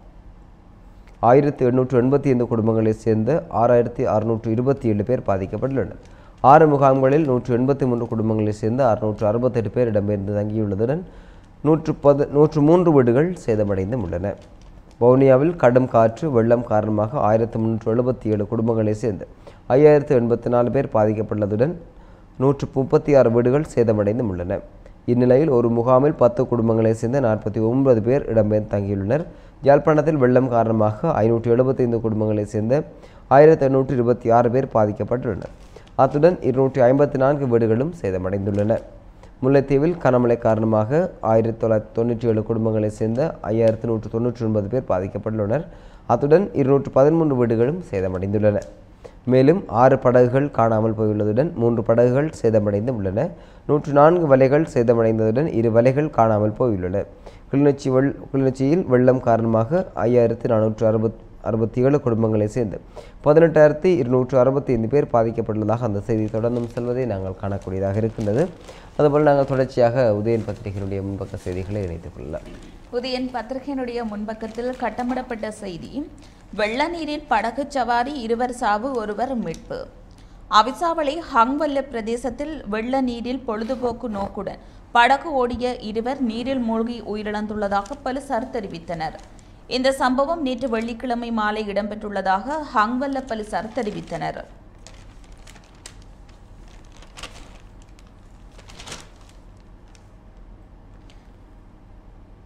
ஆயிரத்தி எண்ணூற்று எண்பத்தி ஐந்து குடும்பங்களைச் சேர்ந்த ஆறாயிரத்தி அறுநூற்று இருபத்தி ஏழு பேர் பாதிக்கப்பட்டுள்ளனர் ஆறு முகாம்களில் நூற்று எண்பத்தி மூன்று குடும்பங்களைச் சேர்ந்த அறுநூற்று அறுபத்தெட்டு பேர் இடம்பெயர்ந்து தங்கியுள்ளதுடன் நூற்று பது நூற்று மூன்று வீடுகள் சேதமடைந்தும் உள்ளன வவுனியாவில் கடும் காற்று வெள்ளம் காரணமாக ஆயிரத்து முன்னூற்று எழுபத்தி ஏழு குடும்பங்களைச் சேர்ந்த ஐயாயிரத்து எண்பத்தி நாலு பேர் பாதிக்கப்பட்டுள்ளதுடன் நூற்று முப்பத்தி ஆறு வீடுகள் சேதமடைந்தும் உள்ளன இந்நிலையில் ஒரு முகாமில் பத்து குடும்பங்களைச் சேர்ந்த நாற்பத்தி ஒன்பது பேர் இடம்பெயர்ந்து தங்கியுள்ளனர் யாழ்ப்பாணத்தில் வெள்ளம் காரணமாக ஐநூற்று எழுபத்தைந்து குடும்பங்களைச் சேர்ந்த ஆயிரத்தி எண்ணூற்று இருபத்தி ஆறு பேர் பாதிக்கப்பட்டுள்ளனர் அத்துடன் இருநூற்றி ஐம்பத்தி நான்கு வீடுகளும் சேதமடைந்துள்ளன முல்லைத்தீவில் கனமழை காரணமாக ஆயிரத்தி தொள்ளாயிரத்தி தொண்ணூற்றி ஏழு குடும்பங்களைச் சேர்ந்த ஐயாயிரத்தி நூற்று தொண்ணூற்றி ஒன்பது பேர் பாதிக்கப்பட்டுள்ளனர் அத்துடன் இருநூற்று பதிமூன்று வீடுகளும் சேதமடைந்துள்ளன மேலும் ஆறு படகுகள் காணாமல் போயுள்ளதுடன் மூன்று படகுகள் சேதமடைந்து உள்ளன நூற்று நான்கு வலைகள் சேதமடைந்ததுடன் இரு வலைகள் காணாமல் போயுள்ளன கிளிநொச்சி வெள் கிளிநொச்சியில் வெள்ளம் காரணமாக ஐயாயிரத்தி நானூற்று அறுபத் அறுபத்தி ஏழு குடும்பங்களை சேர்ந்து பதினெட்டாயிரத்தி இருநூற்று அறுபத்தி ஐந்து பேர் பாதிக்கப்பட்டுள்ளதாக அந்த செய்தி தொடர்ந்தும் செல்வதை நாங்கள் காணக்கூடியதாக இருக்கின்றது அதுபோல் நாங்கள் தொடர்ச்சியாக உதயன் பத்திரிகையினுடைய முன்பக்க செய்திகளை இணைத்துக் கொள்ளலாம் உதயன் பத்திரிகையினுடைய முன்பக்கத்தில் கட்டமிடப்பட்ட செய்தி வெள்ள நீரில் படகு சவாரி இருவர் சாவு ஒருவர் மீட்பு அவிசாவளை ஹங்வல்ல பிரதேசத்தில் வெள்ள நீரில் பொழுதுபோக்கு நோக்குடன் படகு ஓடிய இருவர் நீரில் மூழ்கி உயிரிழந்துள்ளதாக போலீசார் தெரிவித்தனர் இந்த சம்பவம் நேற்று வெள்ளிக்கிழமை மாலை இடம்பெற்றுள்ளதாக ஹங்வல்ல போலீசார் தெரிவித்தனர்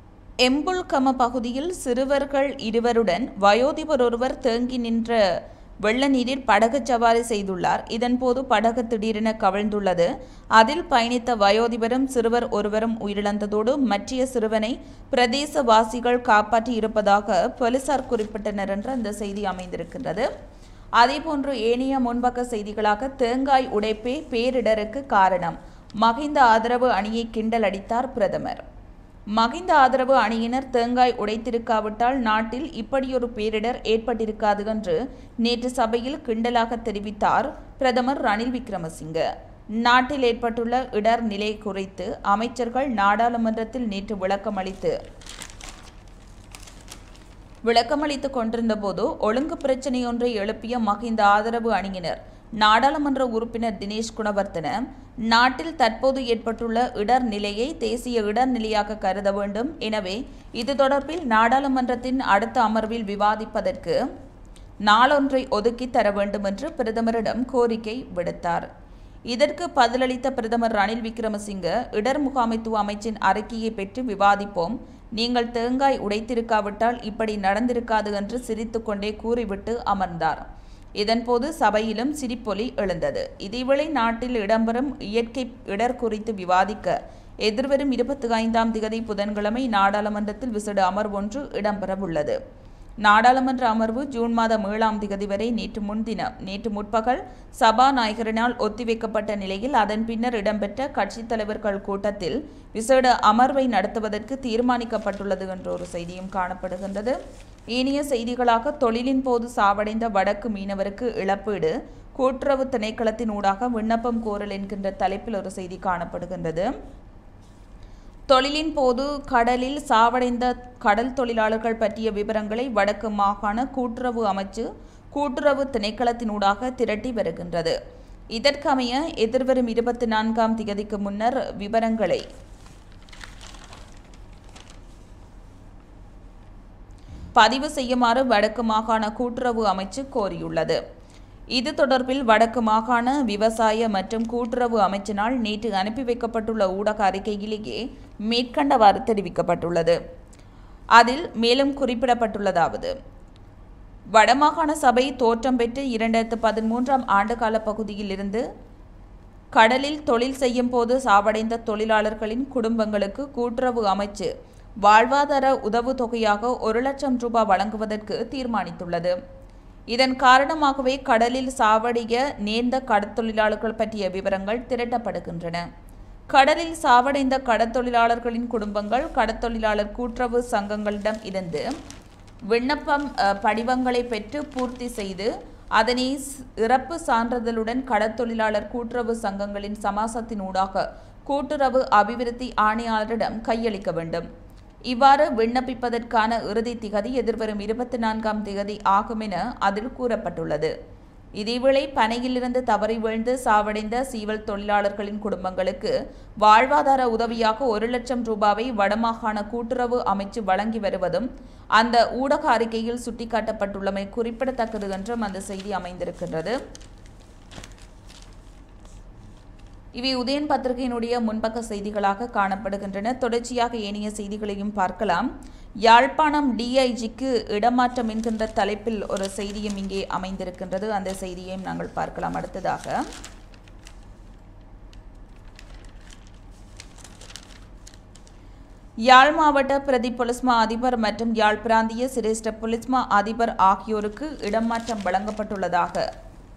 எம்புல்கம பகுதியில் சிறுவர்கள் இருவருடன் வயோதிபர் ஒருவர் தேங்கி நின்ற வெள்ள நீரில் படகு சவாரி செய்துள்ளார் இதன்போது படகு திடீரென கவிழ்ந்துள்ளது அதில் பயணித்த வயோதிபரும் சிறுவர் ஒருவரும் உயிரிழந்ததோடு மற்றிய சிறுவனை பிரதேசவாசிகள் காப்பாற்றி இருப்பதாக போலீசார் குறிப்பிட்டனர் என்று அந்த செய்தி அமைந்திருக்கின்றது அதேபோன்று ஏனைய முன்பக்க செய்திகளாக தேங்காய் உடைப்பே பேரிடருக்கு காரணம் மகிந்த ஆதரவு அணியை கிண்டல் அடித்தார் பிரதமர் மகிந்த ஆதரவு அணியினர் தேங்காய் உடைத்திருக்காவிட்டால் நாட்டில் இப்படியொரு பேரிடர் ஏற்பட்டிருக்காது என்று நேற்று சபையில் கிண்டலாக தெரிவித்தார் பிரதமர் ரணில் விக்ரமசிங்க நாட்டில் ஏற்பட்டுள்ள இடர் நிலை குறித்து அமைச்சர்கள் நாடாளுமன்றத்தில் நேற்று விளக்கமளித்து விளக்கமளித்துக் கொண்டிருந்த போது ஒழுங்கு பிரச்சினை ஒன்றை எழுப்பிய மகிந்த ஆதரவு அணியினர் நாடாளுமன்ற உறுப்பினர் தினேஷ் குணவர்த்தன நாட்டில் தற்போது ஏற்பட்டுள்ள இடர் நிலையை தேசிய இடர் நிலையாக கருத வேண்டும் எனவே இது தொடர்பில் நாடாளுமன்றத்தின் அடுத்த அமர்வில் விவாதிப்பதற்கு நாளொன்றை ஒதுக்கி தர வேண்டும் என்று பிரதமரிடம் கோரிக்கை விடுத்தார் இதற்கு பதிலளித்த பிரதமர் ரணில் விக்ரமசிங்க இடர் முகாமைத்துவ அமைச்சின் அறிக்கையை பெற்று விவாதிப்போம் நீங்கள் தேங்காய் உடைத்திருக்காவிட்டால் இப்படி நடந்திருக்காது என்று சிரித்துக்கொண்டே கூறிவிட்டு அமர்ந்தார் இதன்போது சபையிலும் சிரிப்பொலி எழுந்தது இதேவேளை நாட்டில் இடம்பெறும் இயற்கை இடர் குறித்து விவாதிக்க எதிர்வரும் இருபத்தி ஐந்தாம் திகதி புதன்கிழமை நாடாளுமன்றத்தில் விசேட அமர்வு ஒன்று இடம்பெறவுள்ளது நாடாளுமன்ற அமர்வு ஜூன் மாதம் ஏழாம் திகதி வரை நேற்று முன்தினம் நேற்று முற்பகல் சபாநாயகரினால் ஒத்திவைக்கப்பட்ட நிலையில் அதன் பின்னர் இடம்பெற்ற கட்சித் தலைவர்கள் கூட்டத்தில் விசேட அமர்வை நடத்துவதற்கு தீர்மானிக்கப்பட்டுள்ளது என்ற ஒரு செய்தியும் காணப்படுகின்றது ஏனைய செய்திகளாக தொழிலின் போது சாவடைந்த வடக்கு மீனவருக்கு இழப்பீடு கூட்டுறவு திணைக்களத்தின் ஊடாக விண்ணப்பம் கோரல் என்கின்ற தலைப்பில் ஒரு செய்தி காணப்படுகின்றது தொழிலின் போது கடலில் சாவடைந்த கடல் தொழிலாளர்கள் பற்றிய விவரங்களை வடக்கு மாகாண கூட்டுறவு அமைச்சு கூட்டுறவு திணைக்களத்தினூடாக திரட்டி வருகின்றது இதற்கமைய எதிர்வரும் இருபத்தி நான்காம் திகதிக்கு முன்னர் விவரங்களை பதிவு செய்யுமாறு வடக்கு மாகாண கூட்டுறவு அமைச்சு கோரியுள்ளது இது தொடர்பில் வடக்கு மாகாண விவசாய மற்றும் கூட்டுறவு அமைச்சினால் நேற்று அனுப்பி வைக்கப்பட்டுள்ள ஊடக அறிக்கையிலேயே மேற்கண்டவாறு தெரிவிக்கப்பட்டுள்ளது அதில் மேலும் குறிப்பிடப்பட்டுள்ளதாவது வடமாகாண சபை தோற்றம் பெற்று இரண்டாயிரத்து பதிமூன்றாம் ஆண்டுகால பகுதியில் இருந்து கடலில் தொழில் செய்யும் போது சாவடைந்த தொழிலாளர்களின் குடும்பங்களுக்கு கூட்டுறவு அமைச்சு வாழ்வாதார உதவு தொகையாக ஒரு லட்சம் ரூபாய் வழங்குவதற்கு தீர்மானித்துள்ளது இதன் காரணமாகவே கடலில் சாவடிய நேர்ந்த கடற்தொழிலாளர்கள் பற்றிய விவரங்கள் திரட்டப்படுகின்றன கடலில் சாவடைந்த கடற்தொழிலாளர்களின் குடும்பங்கள் கடற்தொழிலாளர் கூட்டுறவு சங்கங்களிடம் இருந்து விண்ணப்பம் அஹ், படிவங்களை பெற்று பூர்த்தி செய்து அதனை ஸ்- இறப்பு சான்றிதழுடன் கடற்தொழிலாளர் கூட்டுறவு சங்கங்களின் சமாசத்தினூடாக கூட்டுறவு அபிவிருத்தி ஆணையாளரிடம் கையளிக்க வேண்டும் இவ்வாறு விண்ணப்பிப்பதற்கான இறுதி திகதி எதிர்வரும் இருபத்தி நான்காம் திகதி ஆகும் என அதில் கூறப்பட்டுள்ளது இதேவேளை பனையிலிருந்து தவறி வீழ்ந்து சாவடைந்த சீவல் தொழிலாளர்களின் குடும்பங்களுக்கு வாழ்வாதார உதவியாக ஒரு லட்சம் ரூபாவை வடமாகாண கூட்டுறவு அமைச்சு வழங்கி வருவதும் அந்த ஊடக அறிக்கையில் சுட்டிக்காட்டப்பட்டுள்ளமை குறிப்பிடத்தக்கது என்றும் அந்த செய்தி அமைந்திருக்கின்றது இவை உதயன் பத்திரிகையினுடைய முன்பக்க செய்திகளாக காணப்படுகின்றன தொடர்ச்சியாக ஏனைய செய்திகளையும் பார்க்கலாம் யாழ்ப்பாணம் டிஐஜிக்கு இடமாற்றம் என்கின்ற தலைப்பில் ஒரு செய்தியும் இங்கே அமைந்திருக்கின்றது அந்த செய்தியையும் நாங்கள் பார்க்கலாம் அடுத்ததாக யாழ் மாவட்ட பிரதி பொலிஸ்மா அதிபர் மற்றும் யாழ் பிராந்திய சிரேஷ்ட பொலிஸ்மா அதிபர் ஆகியோருக்கு இடமாற்றம் வழங்கப்பட்டுள்ளதாக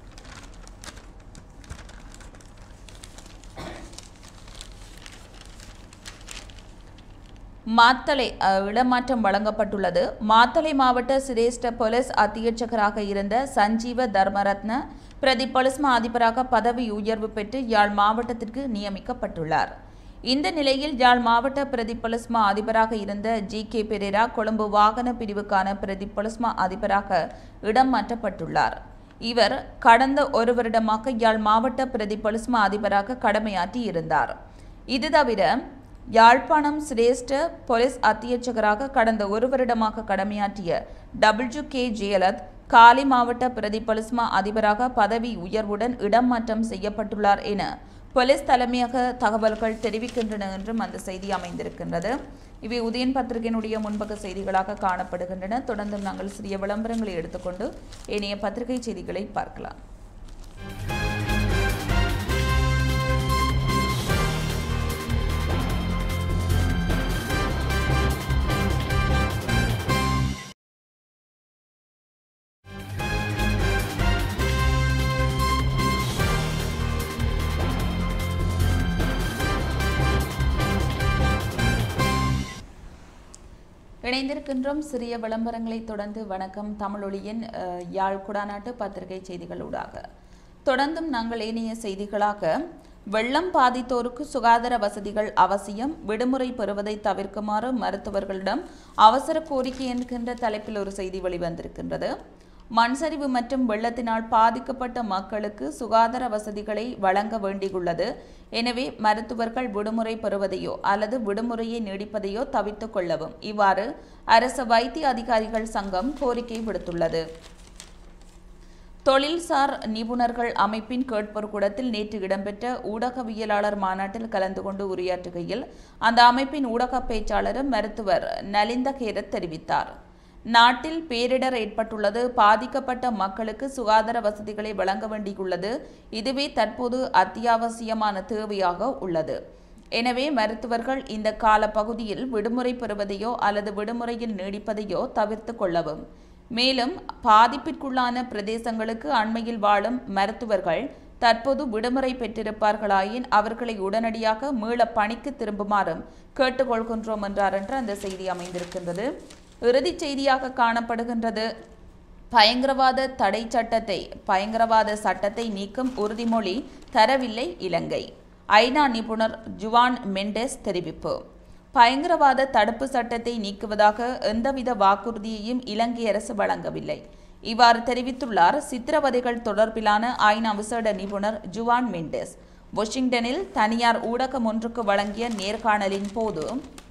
மாத்தளை அஹ், இடமாற்றம் வழங்கப்பட்டுள்ளது மாத்தளை மாவட்ட சிரேஷ்ட போலீஸ் அத்தியட்சகராக இருந்த சஞ்சீவ தர்மரத்ன பிரதி பொலிஸ்மா அதிபராக பதவி உயர்வு பெற்று யாழ் மாவட்டத்திற்கு நியமிக்கப்பட்டுள்ளார் இந்த நிலையில் யாழ் மாவட்ட பிரதி பொலிஸ்மா அதிபராக இருந்த ஜி கே பெரேரா கொழும்பு வாகன பிரிவுக்கான பிரதி பொலிஸ்மா அதிபராக இடம் மாற்றப்பட்டுள்ளார் இவர் கடந்த ஒரு வருடமாக யாழ் மாவட்ட பிரதி பொலிஸ்மா அதிபராக கடமையாற்றி இருந்தார் இது தவிர யாழ்ப்பாணம் சிரேஷ்ட போலீஸ் அத்தியட்சகராக கடந்த ஒரு வருடமாக கடமையாற்றிய டபிள்யூ கே ஜெயலத் காலி மாவட்ட பிரதி பொலிஸ்மா அதிபராக பதவி உயர்வுடன் இடம் மாற்றம் செய்யப்பட்டுள்ளார் என போலீஸ் தலைமையக தகவல்கள் தெரிவிக்கின்றன என்றும் அந்த செய்தி அமைந்திருக்கின்றது இவை உதயன் பத்திரிகையினுடைய முன்பக்க செய்திகளாக காணப்படுகின்றன தொடர்ந்தும் நாங்கள் சிறிய விளம்பரங்களை எடுத்துக்கொண்டு ஏனைய பத்திரிகை செய்திகளை பார்க்கலாம் இணைந்திருக்கின்றோம் சிறிய விளம்பரங்களை தொடர்ந்து வணக்கம் தமிழொலியின் அஹ், யாழ் குடாநாட்டு பத்திரிகை செய்திகளூடாக தொடர்ந்தும் நாங்கள் ஏனைய செய்திகளாக வெள்ளம் பாதித்தோருக்கு சுகாதார வசதிகள் அவசியம் விடுமுறை பெறுவதை தவிர்க்குமாறு மருத்துவர்களிடம் அவசர கோரிக்கை என்கின்ற தலைப்பில் ஒரு செய்தி வெளிவந்திருக்கின்றது மண்சரிவு மற்றும் வெள்ளத்தினால் பாதிக்கப்பட்ட மக்களுக்கு சுகாதார வசதிகளை வழங்க வேண்டியுள்ளது எனவே மருத்துவர்கள் விடுமுறை பெறுவதையோ அல்லது விடுமுறையை நீடிப்பதையோ தவிர்த்துக் கொள்ளவும் இவ்வாறு அரசு வைத்திய அதிகாரிகள் சங்கம் கோரிக்கை விடுத்துள்ளது தொழில்சார் நிபுணர்கள் அமைப்பின் கேட்போர் கூடத்தில் நேற்று இடம்பெற்ற ஊடகவியலாளர் மாநாட்டில் கலந்து கொண்டு உரையாற்றுகையில் அந்த அமைப்பின் ஊடக பேச்சாளரும் மருத்துவர் நலிந்த கேரத் தெரிவித்தார் நாட்டில் பேரிடர் ஏற்பட்டுள்ளது பாதிக்கப்பட்ட மக்களுக்கு சுகாதார வசதிகளை வழங்க வேண்டியுள்ளது இதுவே தற்போது அத்தியாவசியமான தேவையாக உள்ளது எனவே மருத்துவர்கள் இந்த கால பகுதியில் விடுமுறை பெறுவதையோ அல்லது விடுமுறையில் நீடிப்பதையோ தவிர்த்து கொள்ளவும் மேலும் பாதிப்பிற்குள்ளான பிரதேசங்களுக்கு அண்மையில் வாழும் மருத்துவர்கள் தற்போது விடுமுறை பெற்றிருப்பார்களாயின் அவர்களை உடனடியாக மீள பணிக்கு திரும்புமாறும் கேட்டுக்கொள்கின்றோம் என்றார் என்று அந்த செய்தி அமைந்திருக்கின்றது இறுதிச் செய்தியாக காணப்படுகின்றது பயங்கரவாத தடை சட்டத்தை பயங்கரவாத சட்டத்தை நீக்கும் உறுதிமொழி தரவில்லை இலங்கை ஐநா நிபுணர் ஜுவான் மெண்டேஸ் தெரிவிப்பு பயங்கரவாத தடுப்பு சட்டத்தை நீக்குவதாக எந்தவித வாக்குறுதியையும் இலங்கை அரசு வழங்கவில்லை இவ்வாறு தெரிவித்துள்ளார் சித்திரவதைகள் தொடர்பிலான ஐநா விசேட நிபுணர் ஜுவான் மெண்டேஸ் வாஷிங்டனில் தனியார் ஊடகம் ஒன்றுக்கு வழங்கிய நேர்காணலின் போது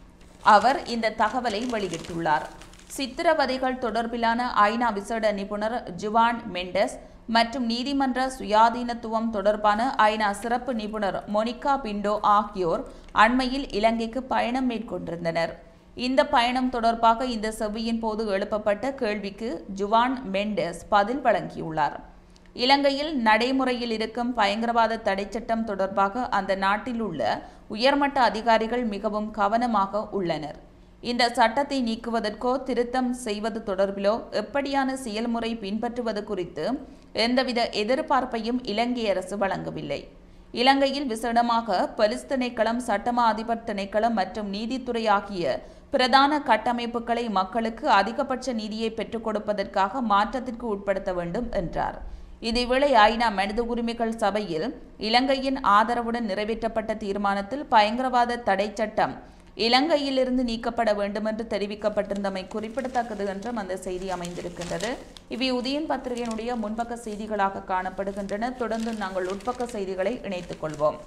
அவர் இந்த தகவலை வெளியிட்டுள்ளார் சித்திரவதைகள் தொடர்பிலான ஐநா விசேட நிபுணர் ஜுவான் மெண்டஸ் மற்றும் நீதிமன்ற சுயாதீனத்துவம் தொடர்பான ஐநா சிறப்பு நிபுணர் மொனிகா பிண்டோ ஆகியோர் அண்மையில் இலங்கைக்கு பயணம் மேற்கொண்டிருந்தனர் இந்த பயணம் தொடர்பாக இந்த செவ்வியின் போது எழுப்பப்பட்ட கேள்விக்கு ஜுவான் மெண்டஸ் பதில் வழங்கியுள்ளார் இலங்கையில் நடைமுறையில் இருக்கும் பயங்கரவாத தடைச்சட்டம் தொடர்பாக அந்த நாட்டில் உள்ள உயர்மட்ட அதிகாரிகள் மிகவும் கவனமாக உள்ளனர் இந்த சட்டத்தை நீக்குவதற்கோ திருத்தம் செய்வது தொடர்பிலோ எப்படியான செயல்முறை பின்பற்றுவது குறித்து எந்தவித எதிர்பார்ப்பையும் இலங்கை அரசு வழங்கவில்லை இலங்கையில் விசேடமாக பொலிஸ் திணைக்களம் சட்டமா அதிபர் திணைக்களம் மற்றும் நீதித்துறை ஆகிய பிரதான கட்டமைப்புகளை மக்களுக்கு அதிகபட்ச நீதியை பெற்றுக் கொடுப்பதற்காக மாற்றத்திற்கு உட்படுத்த வேண்டும் என்றார் இதேவேளை ஐநா மனித உரிமைகள் சபையில் இலங்கையின் ஆதரவுடன் நிறைவேற்றப்பட்ட தீர்மானத்தில் பயங்கரவாத தடை சட்டம் இலங்கையிலிருந்து நீக்கப்பட வேண்டும் என்று தெரிவிக்கப்பட்டிருந்தமை குறிப்பிடத்தக்கது என்றும் அந்த செய்தி அமைந்திருக்கின்றது இவை உதயன் பத்திரிகையினுடைய முன்பக்க செய்திகளாக காணப்படுகின்றன தொடர்ந்து நாங்கள் உட்பக்க செய்திகளை இணைத்துக் கொள்வோம்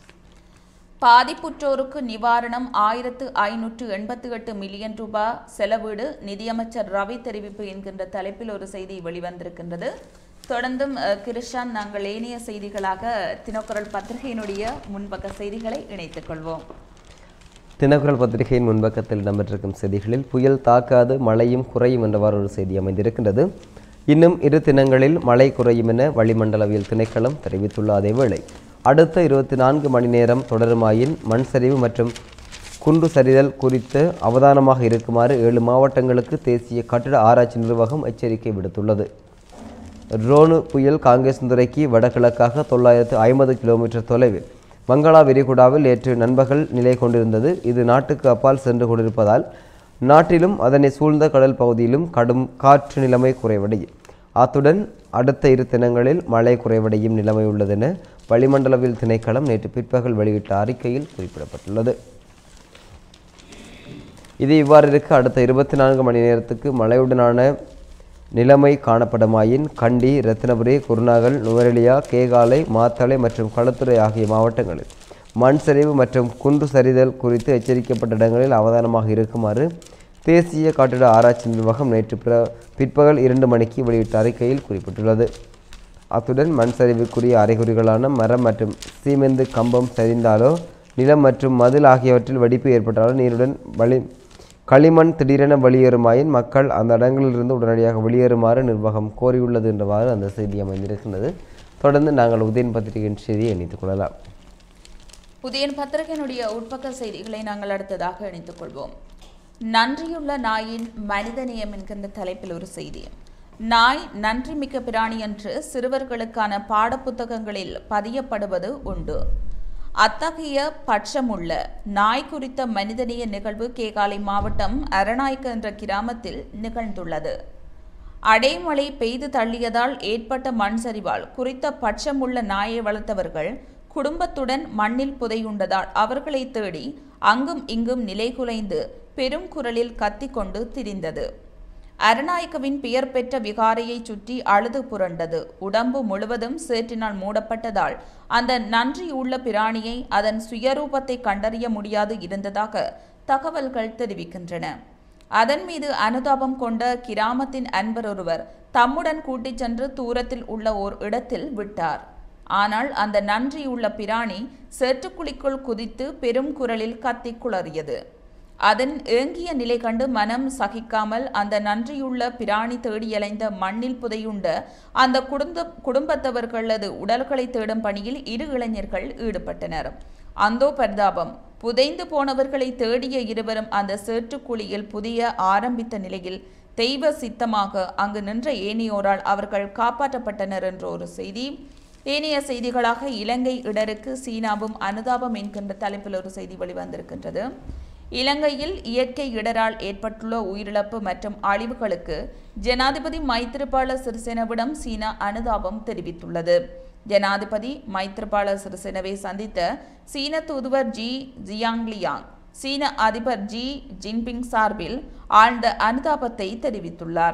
பாதிப்புற்றோருக்கு நிவாரணம் ஆயிரத்து ஐநூற்று எண்பத்தி எட்டு மில்லியன் ரூபாய் செலவீடு நிதியமைச்சர் ரவி தெரிவிப்பு என்கின்ற தலைப்பில் ஒரு செய்தி வெளிவந்திருக்கின்றது தொடர்ந்தும் அஹ், கிருஷான் நாங்கள் ஏனைய செய்திகளாக தினக்குரல் பத்திரிகையினுடைய முன்பக்க செய்திகளை இணைத்துக் கொள்வோம் தினக்குரல் பத்திரிகையின் முன்பக்கத்தில் இடம்பெற்றிருக்கும் செய்திகளில் புயல் தாக்காது மழையும் குறையும் என்றவாறு ஒரு செய்தி அமைந்திருக்கின்றது இன்னும் இரு தினங்களில் மழை குறையும் என வளிமண்டலவியல் திணைக்களம் தெரிவித்துள்ள அதேவேளை அடுத்த இருபத்தி நான்கு மணி நேரம் தொடருமாயின் மண் சரிவு மற்றும் குன்று சரிதல் குறித்து அவதானமாக இருக்குமாறு ஏழு மாவட்டங்களுக்கு தேசிய கட்டிட ஆராய்ச்சி நிர்வாகம் எச்சரிக்கை விடுத்துள்ளது ரோனு புயல் காங்கேசந்துறைக்கு வடகிழக்காக தொள்ளாயிரத்து ஐம்பது கிலோமீட்டர் தொலைவில் வங்காளா விரிகுடாவில் நேற்று நண்பகல் நிலை கொண்டிருந்தது இது நாட்டுக்கு அப்பால் சென்று கொண்டிருப்பதால் நாட்டிலும் அதனை சூழ்ந்த கடல் பகுதியிலும் கடும் காற்று நிலைமை குறைவடையும் அத்துடன் அடுத்த இரு தினங்களில் மழை குறைவடையும் நிலைமை உள்ளதென வளிமண்டலவியல் திணைக்களம் நேற்று பிற்பகல் வெளியிட்ட அறிக்கையில் குறிப்பிடப்பட்டுள்ளது இது இவ்வாறு இருக்க அடுத்த இருபத்தி நான்கு மணி நேரத்துக்கு மழையுடனான நிலைமை காணப்படுமாயின் கண்டி ரத்தினபுரி குருநாகல் நுவரெலியா கேகாலை மாத்தளை மற்றும் களத்துறை ஆகிய மாவட்டங்களில் மண் சரிவு மற்றும் குன்று சரிதல் குறித்து எச்சரிக்கப்பட்ட இடங்களில் அவதானமாக இருக்குமாறு தேசிய கட்டிட ஆராய்ச்சி நிர்வாகம் நேற்று பிற பிற்பகல் இரண்டு மணிக்கு வெளியிட்ட அறிக்கையில் குறிப்பிட்டுள்ளது அத்துடன் மண் சரிவுக்குரிய அறிகுறிகளான மரம் மற்றும் சீமெந்து கம்பம் சரிந்தாலோ நிலம் மற்றும் மதில் ஆகியவற்றில் வெடிப்பு ஏற்பட்டாலோ நீருடன் வழி களிமண் திடீரென வெளியேறுமாயின் மக்கள் அந்த இடங்களிலிருந்து உடனடியாக வெளியேறுமாறு நிர்வாகம் கோரியுள்ளது என்றவாறு அந்த செய்தி அமைந்திருக்கின்றது தொடர்ந்து நாங்கள் உதயன் பத்திரிகையின் செய்தியை இணைத்துக் கொள்ளலாம் புதியன் பத்திரிகையினுடைய உட்பக்க செய்திகளை நாங்கள் அடுத்ததாக இணைத்துக் கொள்வோம் நன்றியுள்ள நாயின் மனிதநேயம் என்கின்ற தலைப்பில் ஒரு செய்தி நாய் நன்றி மிக்க பிராணி என்று சிறுவர்களுக்கான பாடப்புத்தகங்களில் பதியப்படுவது உண்டு அத்தகைய பட்சமுள்ள நாய் குறித்த மனிதநேய நிகழ்வு கேகாலை மாவட்டம் அரநாய்க்கு என்ற கிராமத்தில் நிகழ்ந்துள்ளது அடைமழை பெய்து தள்ளியதால் ஏற்பட்ட மண் சரிவால் குறித்த பட்சமுள்ள நாயை வளர்த்தவர்கள் குடும்பத்துடன் மண்ணில் புதையுண்டதால் அவர்களை தேடி அங்கும் இங்கும் நிலைகுலைந்து பெரும் குரலில் கத்திக்கொண்டு திரிந்தது அரநாயக்கவின் பெயர் பெற்ற விகாரையை சுற்றி அழுது புரண்டது உடம்பு முழுவதும் சேற்றினால் மூடப்பட்டதால் அந்த நன்றியுள்ள பிராணியை அதன் சுயரூபத்தை கண்டறிய முடியாது இருந்ததாக தகவல்கள் தெரிவிக்கின்றன அதன் மீது அனுதாபம் கொண்ட கிராமத்தின் அன்பர் ஒருவர் தம்முடன் கூட்டிச் சென்று தூரத்தில் உள்ள ஓர் இடத்தில் விட்டார் ஆனால் அந்த நன்றியுள்ள பிராணி சேற்றுக்குழிக்குள் குதித்து பெரும் குரலில் கத்தி குளறியது அதன் ஏங்கிய நிலை கண்டு மனம் சகிக்காமல் அந்த நன்றியுள்ள பிராணி தேடியலைந்த மண்ணில் புதையுண்ட அந்த குடும்ப குடும்பத்தவர்களது உடல்களை தேடும் பணியில் இரு இளைஞர்கள் ஈடுபட்டனர் அந்தோ பரிதாபம் புதைந்து போனவர்களை தேடிய இருவரும் அந்த சேற்றுக்குழியில் புதிய ஆரம்பித்த நிலையில் தெய்வ சித்தமாக அங்கு நின்ற ஏனையோரால் அவர்கள் காப்பாற்றப்பட்டனர் என்ற ஒரு செய்தி ஏனைய செய்திகளாக இலங்கை இடருக்கு சீனாவும் அனுதாபம் என்கின்ற தலைப்பில் ஒரு செய்தி வெளிவந்திருக்கின்றது இலங்கையில் இயற்கை இடரால் ஏற்பட்டுள்ள உயிரிழப்பு மற்றும் அழிவுகளுக்கு ஜனாதிபதி மைத்திரிபால சிறிசேனவிடம் சீனா அனுதாபம் தெரிவித்துள்ளது ஜனாதிபதி மைத்திரிபால சிறிசேனவை சந்தித்த சீன தூதுவர் ஜி ஜியாங்லியாங் சீன அதிபர் ஜி ஜின்பிங் சார்பில் ஆழ்ந்த அனுதாபத்தை தெரிவித்துள்ளார்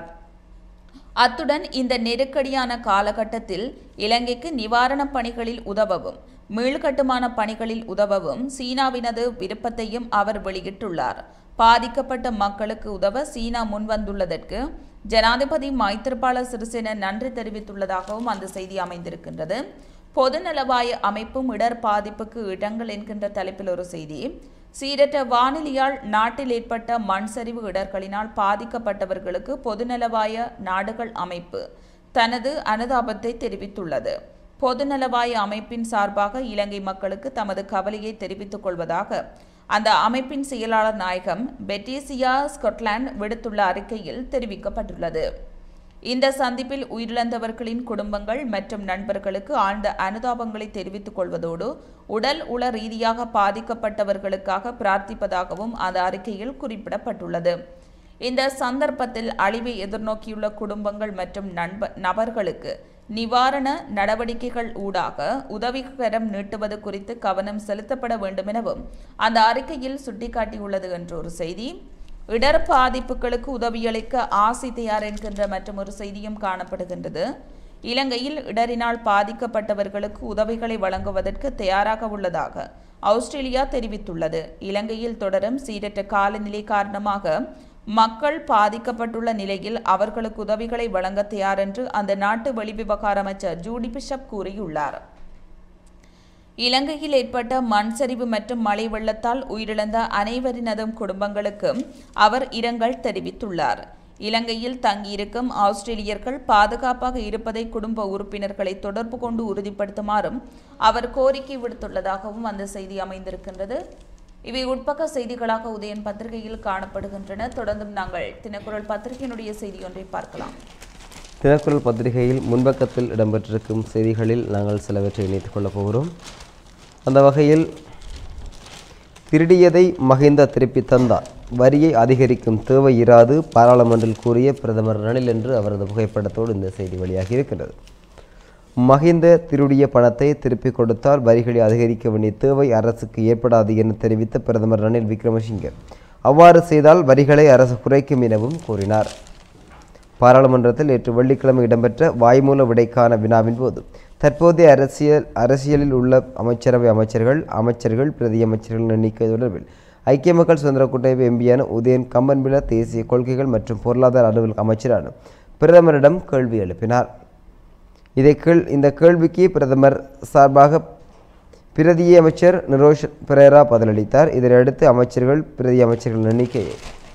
அத்துடன் இந்த நெருக்கடியான காலகட்டத்தில் இலங்கைக்கு நிவாரணப் பணிகளில் உதவவும் மீள்கட்டுமான பணிகளில் உதவவும் சீனாவினது விருப்பத்தையும் அவர் வெளியிட்டுள்ளார் பாதிக்கப்பட்ட மக்களுக்கு உதவ சீனா முன்வந்துள்ளதற்கு ஜனாதிபதி மைத்திரிபால சிறிசேன நன்றி தெரிவித்துள்ளதாகவும் அந்த செய்தி அமைந்திருக்கின்றது பொதுநலவாய அமைப்பும் இடர் பாதிப்புக்கு இடங்கள் என்கின்ற தலைப்பில் ஒரு செய்தி சீரற்ற வானிலையால் நாட்டில் ஏற்பட்ட மண் சரிவு இடர்களினால் பாதிக்கப்பட்டவர்களுக்கு பொதுநலவாய நாடுகள் அமைப்பு தனது அனுதாபத்தை தெரிவித்துள்ளது பொதுநலவாய அமைப்பின் சார்பாக இலங்கை மக்களுக்கு தமது கவலையை தெரிவித்துக் கொள்வதாக அந்த அமைப்பின் செயலாளர் நாயகம் பெட்டிசியா ஸ்கொட்லாந்து விடுத்துள்ள அறிக்கையில் தெரிவிக்கப்பட்டுள்ளது இந்த சந்திப்பில் உயிரிழந்தவர்களின் குடும்பங்கள் மற்றும் நண்பர்களுக்கு ஆழ்ந்த அனுதாபங்களை தெரிவித்துக் கொள்வதோடு உடல் உள ரீதியாக பாதிக்கப்பட்டவர்களுக்காக பிரார்த்திப்பதாகவும் அந்த அறிக்கையில் குறிப்பிடப்பட்டுள்ளது இந்த சந்தர்ப்பத்தில் அழிவை எதிர்நோக்கியுள்ள குடும்பங்கள் மற்றும் நண்ப நபர்களுக்கு நிவாரண நடவடிக்கைகள் ஊடாக உதவிகரம் நீட்டுவது குறித்து கவனம் செலுத்தப்பட வேண்டும் எனவும் அந்த அறிக்கையில் சுட்டிக்காட்டியுள்ளது என்ற ஒரு செய்தி இடர் பாதிப்புகளுக்கு உதவியளிக்க ஆசி தயார் என்கின்ற மற்றும் ஒரு செய்தியும் காணப்படுகின்றது இலங்கையில் இடரினால் பாதிக்கப்பட்டவர்களுக்கு உதவிகளை வழங்குவதற்கு தயாராக உள்ளதாக ஆஸ்திரேலியா தெரிவித்துள்ளது இலங்கையில் தொடரும் சீரற்ற காலநிலை காரணமாக மக்கள் பாதிக்கப்பட்டுள்ள நிலையில் அவர்களுக்கு உதவிகளை வழங்க தயார் என்று அந்த நாட்டு வெளிவிவகார அமைச்சர் ஜூடி பிஷப் கூறியுள்ளார் இலங்கையில் ஏற்பட்ட மண் சரிவு மற்றும் மழை வெள்ளத்தால் உயிரிழந்த அனைவரினதும் குடும்பங்களுக்கும் அவர் இரங்கல் தெரிவித்துள்ளார் இலங்கையில் தங்கியிருக்கும் ஆஸ்திரேலியர்கள் பாதுகாப்பாக இருப்பதை குடும்ப உறுப்பினர்களை தொடர்பு கொண்டு உறுதிப்படுத்துமாறும் அவர் கோரிக்கை விடுத்துள்ளதாகவும் அந்த செய்தி அமைந்திருக்கின்றது இவை உட்பக்க செய்திகளாக உதயன் பத்திரிகையில் காணப்படுகின்றன தொடர்ந்தும் நாங்கள் தினக்குரல் பத்திரிகையினுடைய செய்தி ஒன்றை பார்க்கலாம் தினக்குரல் பத்திரிகையில் முன்பக்கத்தில் இடம்பெற்றிருக்கும் செய்திகளில் நாங்கள் சிலவற்றை இணைத்துக் கொள்ளப் போகிறோம் அந்த வகையில் திருடியதை மகிந்த திருப்பி தந்தார் வரியை அதிகரிக்கும் தேவை இராது பாராளுமன்றில் கூறிய பிரதமர் ரணில் என்று அவரது புகைப்படத்தோடு இந்த செய்தி வெளியாகி இருக்கிறது மகிந்த திருடிய பணத்தை திருப்பிக் கொடுத்தால் வரிகளை அதிகரிக்க வேண்டிய தேவை அரசுக்கு ஏற்படாது என தெரிவித்த பிரதமர் ரணில் விக்ரமசிங்கே அவ்வாறு செய்தால் வரிகளை அரசு குறைக்கும் எனவும் கூறினார் பாராளுமன்றத்தில் நேற்று வெள்ளிக்கிழமை இடம்பெற்ற வாய்மூல விடைக்கான வினாவின் போது தற்போதைய அரசியல் அரசியலில் உள்ள அமைச்சரவை அமைச்சர்கள் அமைச்சர்கள் பிரதி அமைச்சர்கள் எண்ணிக்கை தொடர்பில் ஐக்கிய மக்கள் சுதந்திர கூட்டமைப்பு எம்பியான உதயன் கம்பன்பில தேசிய கொள்கைகள் மற்றும் பொருளாதார அலுவல் அமைச்சரான பிரதமரிடம் கேள்வி எழுப்பினார் இதை கேள் இந்த கேள்விக்கு பிரதமர் சார்பாக பிரதி அமைச்சர் நிரோஷ் பெரேரா பதிலளித்தார் இதனையடுத்து அமைச்சர்கள் பிரதி அமைச்சர்கள் எண்ணிக்கை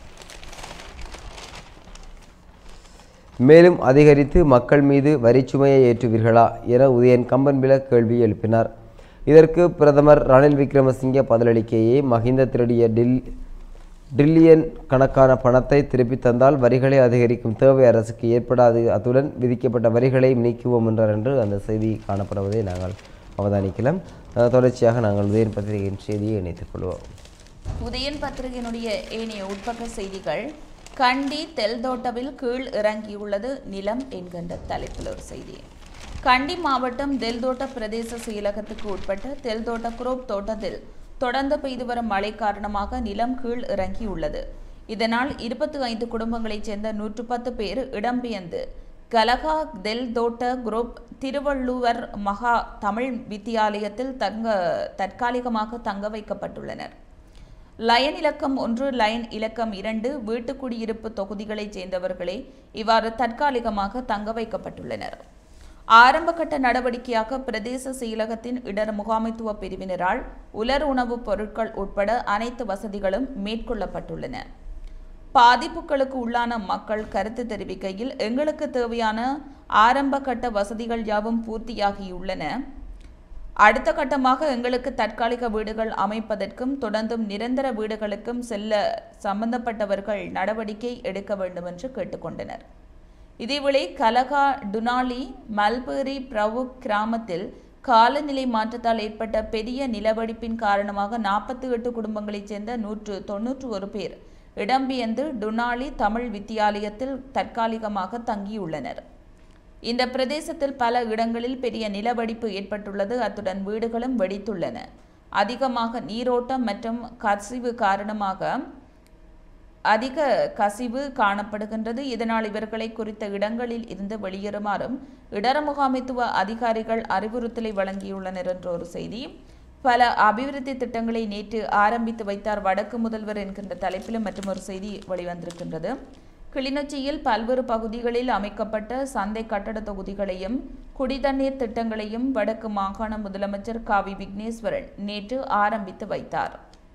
மேலும் அதிகரித்து மக்கள் மீது வரிச்சுமையை ஏற்றுவீர்களா என உதயன் கம்பன்பில கேள்வி எழுப்பினார் இதற்கு பிரதமர் ரணில் விக்ரமசிங்கே பதிலளிக்கையே மஹிந்த திருடிய டில் டில்லியன் கணக்கான பணத்தை திருப்பித் தந்தால் வரிகளை அதிகரிக்கும் தேவை அரசுக்கு ஏற்படாது அத்துடன் விதிக்கப்பட்ட வரிகளை நீக்குவோம் என்றார் என்று அந்த செய்தி காணப்படுவதை நாங்கள் அவதானிக்கலாம் அஹ், தொடர்ச்சியாக நாங்கள் உதயன் பத்திரிகையின் செய்தியை இணைத்துக் கொள்வோம் உதயன் பத்திரிகையினுடைய ஏனைய உட்பக்க செய்திகள் கண்டி தெல்தோட்டவில் கீழ் இறங்கியுள்ளது நிலம் என்கின்ற தலைப்பில் ஒரு செய்தி கண்டி மாவட்டம் தெல்தோட்ட பிரதேச செயலகத்துக்கு உட்பட்ட தெல்தோட்ட குரோப் தோட்டத்தில் தொடர்ந்து பெய்து வரும் மழை காரணமாக நிலம் கீழ் இறங்கியுள்ளது இதனால் இருபத்தி ஐந்து குடும்பங்களைச் சேர்ந்த நூற்று பத்து பேர் இடம்பெயர்ந்து கலகா தெல் தோட்ட குரூப் திருவள்ளுவர் மகா தமிழ் வித்தியாலயத்தில் தங்க தற்காலிகமாக தங்க வைக்கப்பட்டுள்ளனர் லயன் இலக்கம் ஒன்று லயன் இலக்கம் இரண்டு வீட்டு குடியிருப்பு தொகுதிகளைச் சேர்ந்தவர்களே இவ்வாறு தற்காலிகமாக தங்க வைக்கப்பட்டுள்ளனர் ஆரம்பகட்ட நடவடிக்கையாக பிரதேச செயலகத்தின் இடர் முகாமைத்துவ பிரிவினரால் உலர் உணவுப் பொருட்கள் உட்பட அனைத்து வசதிகளும் மேற்கொள்ளப்பட்டுள்ளன பாதிப்புகளுக்கு உள்ளான மக்கள் கருத்து தெரிவிக்கையில் எங்களுக்கு தேவையான ஆரம்ப கட்ட வசதிகள் யாவும் பூர்த்தியாகியுள்ளன அடுத்த கட்டமாக எங்களுக்கு தற்காலிக வீடுகள் அமைப்பதற்கும் தொடர்ந்தும் நிரந்தர வீடுகளுக்கும் செல்ல சம்பந்தப்பட்டவர்கள் நடவடிக்கை எடுக்க வேண்டும் என்று கேட்டுக்கொண்டனர் இதேவேளை கலகா டுனாலி மல்பேரி பிரவு கிராமத்தில் காலநிலை மாற்றத்தால் ஏற்பட்ட பெரிய நிலவெடிப்பின் காரணமாக நாற்பத்தி எட்டு குடும்பங்களைச் சேர்ந்த நூற்று தொன்னூற்று ஒரு பேர் இடம்பெயர்ந்து டுனாலி தமிழ் வித்தியாலயத்தில் தற்காலிகமாக தங்கியுள்ளனர் இந்த பிரதேசத்தில் பல இடங்களில் பெரிய நிலவெடிப்பு ஏற்பட்டுள்ளது அத்துடன் வீடுகளும் வெடித்துள்ளன அதிகமாக நீரோட்டம் மற்றும் கசிவு காரணமாக அதிக கசிவு காணப்படுகின்றது இதனால் இவர்களை குறித்த இடங்களில் இருந்து வெளியேறுமாறும் இடர முகாமைத்துவ அதிகாரிகள் அறிவுறுத்தலை வழங்கியுள்ளனர் என்ற ஒரு செய்தி பல அபிவிருத்தி திட்டங்களை நேற்று ஆரம்பித்து வைத்தார் வடக்கு முதல்வர் என்கின்ற தலைப்பிலும் மற்றும் ஒரு செய்தி வெளிவந்திருக்கின்றது கிளிநொச்சியில் பல்வேறு பகுதிகளில் அமைக்கப்பட்ட சந்தை கட்டட தொகுதிகளையும் குடிதண்ணீர் திட்டங்களையும் வடக்கு மாகாண முதலமைச்சர் காவி விக்னேஸ்வரன் நேற்று ஆரம்பித்து வைத்தார்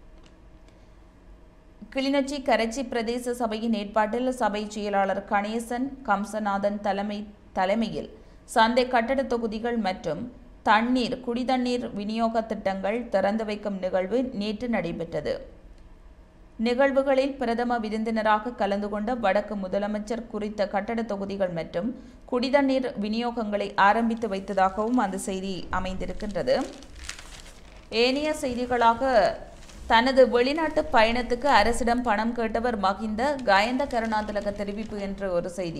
கிளிநொச்சி கரைச்சி பிரதேச சபையின் ஏற்பாட்டில் சபை செயலாளர் கணேசன் கம்சநாதன் தலைமை தலைமையில் சந்தை கட்டட தொகுதிகள் மற்றும் தண்ணீர் குடிதண்ணீர் விநியோக திட்டங்கள் திறந்து வைக்கும் நிகழ்வு நேற்று நடைபெற்றது நிகழ்வுகளில் பிரதம விருந்தினராக கலந்து கொண்ட வடக்கு முதலமைச்சர் குறித்த கட்டட தொகுதிகள் மற்றும் குடிதண்ணீர் விநியோகங்களை ஆரம்பித்து வைத்ததாகவும் அந்த செய்தி அமைந்திருக்கின்றது ஏனைய செய்திகளாக தனது வெளிநாட்டு பயணத்துக்கு அரசிடம் பணம் கேட்டவர் மகிந்த கயந்த கருணாதிலக தெரிவிப்பு என்ற ஒரு செய்தி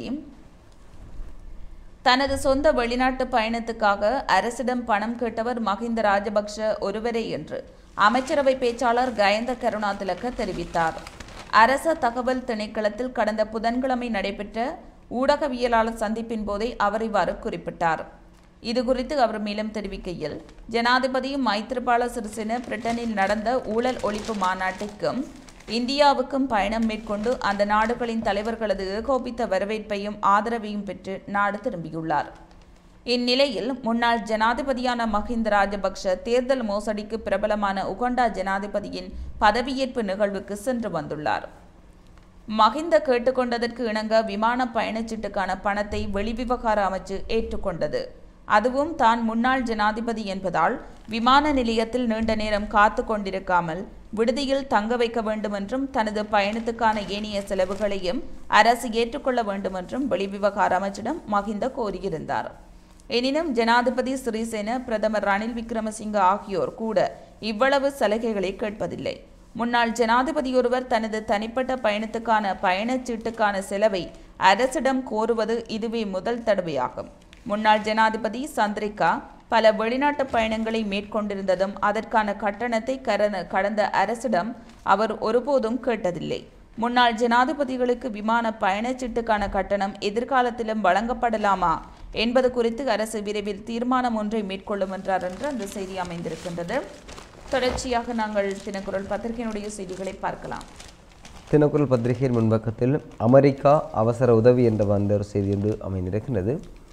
தனது சொந்த வெளிநாட்டு பயணத்துக்காக அரசிடம் பணம் கேட்டவர் மகிந்த ராஜபக்ஷ ஒருவரே என்று அமைச்சரவை பேச்சாளர் கயந்த கருணாதிலக தெரிவித்தார் அரச தகவல் திணைக்களத்தில் கடந்த புதன்கிழமை நடைபெற்ற ஊடகவியலாளர் சந்திப்பின் போதே அவர் இவ்வாறு குறிப்பிட்டார் இது குறித்து அவர் மேலும் தெரிவிக்கையில் ஜனாதிபதி மைத்ரிபால சிறிசேன பிரிட்டனில் நடந்த ஊழல் ஒழிப்பு மாநாட்டிற்கும் இந்தியாவுக்கும் பயணம் மேற்கொண்டு அந்த நாடுகளின் தலைவர்களது ஏகோபித்த வரவேற்பையும் ஆதரவையும் பெற்று நாடு திரும்பியுள்ளார் இந்நிலையில் முன்னாள் ஜனாதிபதியான மஹிந்த ராஜபக்ஷ தேர்தல் மோசடிக்கு பிரபலமான உகண்டா ஜனாதிபதியின் பதவியேற்பு நிகழ்வுக்கு சென்று வந்துள்ளார் மஹிந்த கேட்டுக்கொண்டதற்கு இணங்க விமான பயணச்சீட்டுக்கான பணத்தை வெளிவிவகார அமைச்சு ஏற்றுக்கொண்டது அதுவும் தான் முன்னாள் ஜனாதிபதி என்பதால் விமான நிலையத்தில் நீண்ட நேரம் காத்து கொண்டிருக்காமல் விடுதியில் தங்க வைக்க வேண்டும் என்றும் தனது பயணத்துக்கான ஏனைய செலவுகளையும் அரசு ஏற்றுக்கொள்ள வேண்டும் என்றும் வெளிவிவகார அமைச்சிடம் மஹிந்த கோரியிருந்தார் எனினும் ஜனாதிபதி சிறிசேன பிரதமர் ரணில் விக்ரமசிங்க ஆகியோர் கூட இவ்வளவு சலுகைகளை கேட்பதில்லை முன்னாள் ஜனாதிபதி ஒருவர் தனது தனிப்பட்ட பயணத்துக்கான பயணச்சீட்டுக்கான செலவை அரசிடம் கோருவது இதுவே முதல் தடவையாகும் முன்னாள் ஜனாதிபதி சந்திரிகா பல வெளிநாட்டு பயணங்களை மேற்கொண்டிருந்ததும் அதற்கான கட்டணத்தை கரன கடந்த அரசிடம் அவர் ஒருபோதும் கேட்டதில்லை முன்னாள் ஜனாதிபதிகளுக்கு விமான பயணச்சீட்டுக்கான கட்டணம் எதிர்காலத்திலும் வழங்கப்படலாமா என்பது குறித்து அரசு விரைவில் தீர்மானம் ஒன்றை மேற்கொள்ளும் என்றார் என்று அந்த செய்தி அமைந்திருக்கின்றது தொடர்ச்சியாக நாங்கள் தினக்குரல் பத்திரிகையினுடைய செய்திகளை பார்க்கலாம் தினக்குரல் பத்திரிகையின் முன்பக்கத்தில் அமெரிக்கா அவசர உதவி என்ற வந்த ஒரு செய்தி ஒன்று அமைந்திருக்கின்றது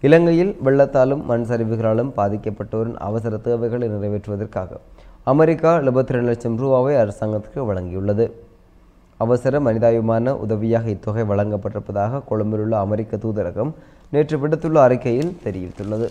இலங்கையில் வெள்ளத்தாலும் மண் சரிவுகளாலும் பாதிக்கப்பட்டோரின் அவசர தேவைகளை நிறைவேற்றுவதற்காக அமெரிக்கா 72 லட்சம் ரூபாவை அரசாங்கத்துக்கு வழங்கியுள்ளது அவசர மனிதாபிமான உதவியாக இத்தொகை வழங்கப்பட்டிருப்பதாக கொழும்பில் உள்ள அமெரிக்க தூதரகம் நேற்று விடுத்துள்ள அறிக்கையில் தெரிவித்துள்ளது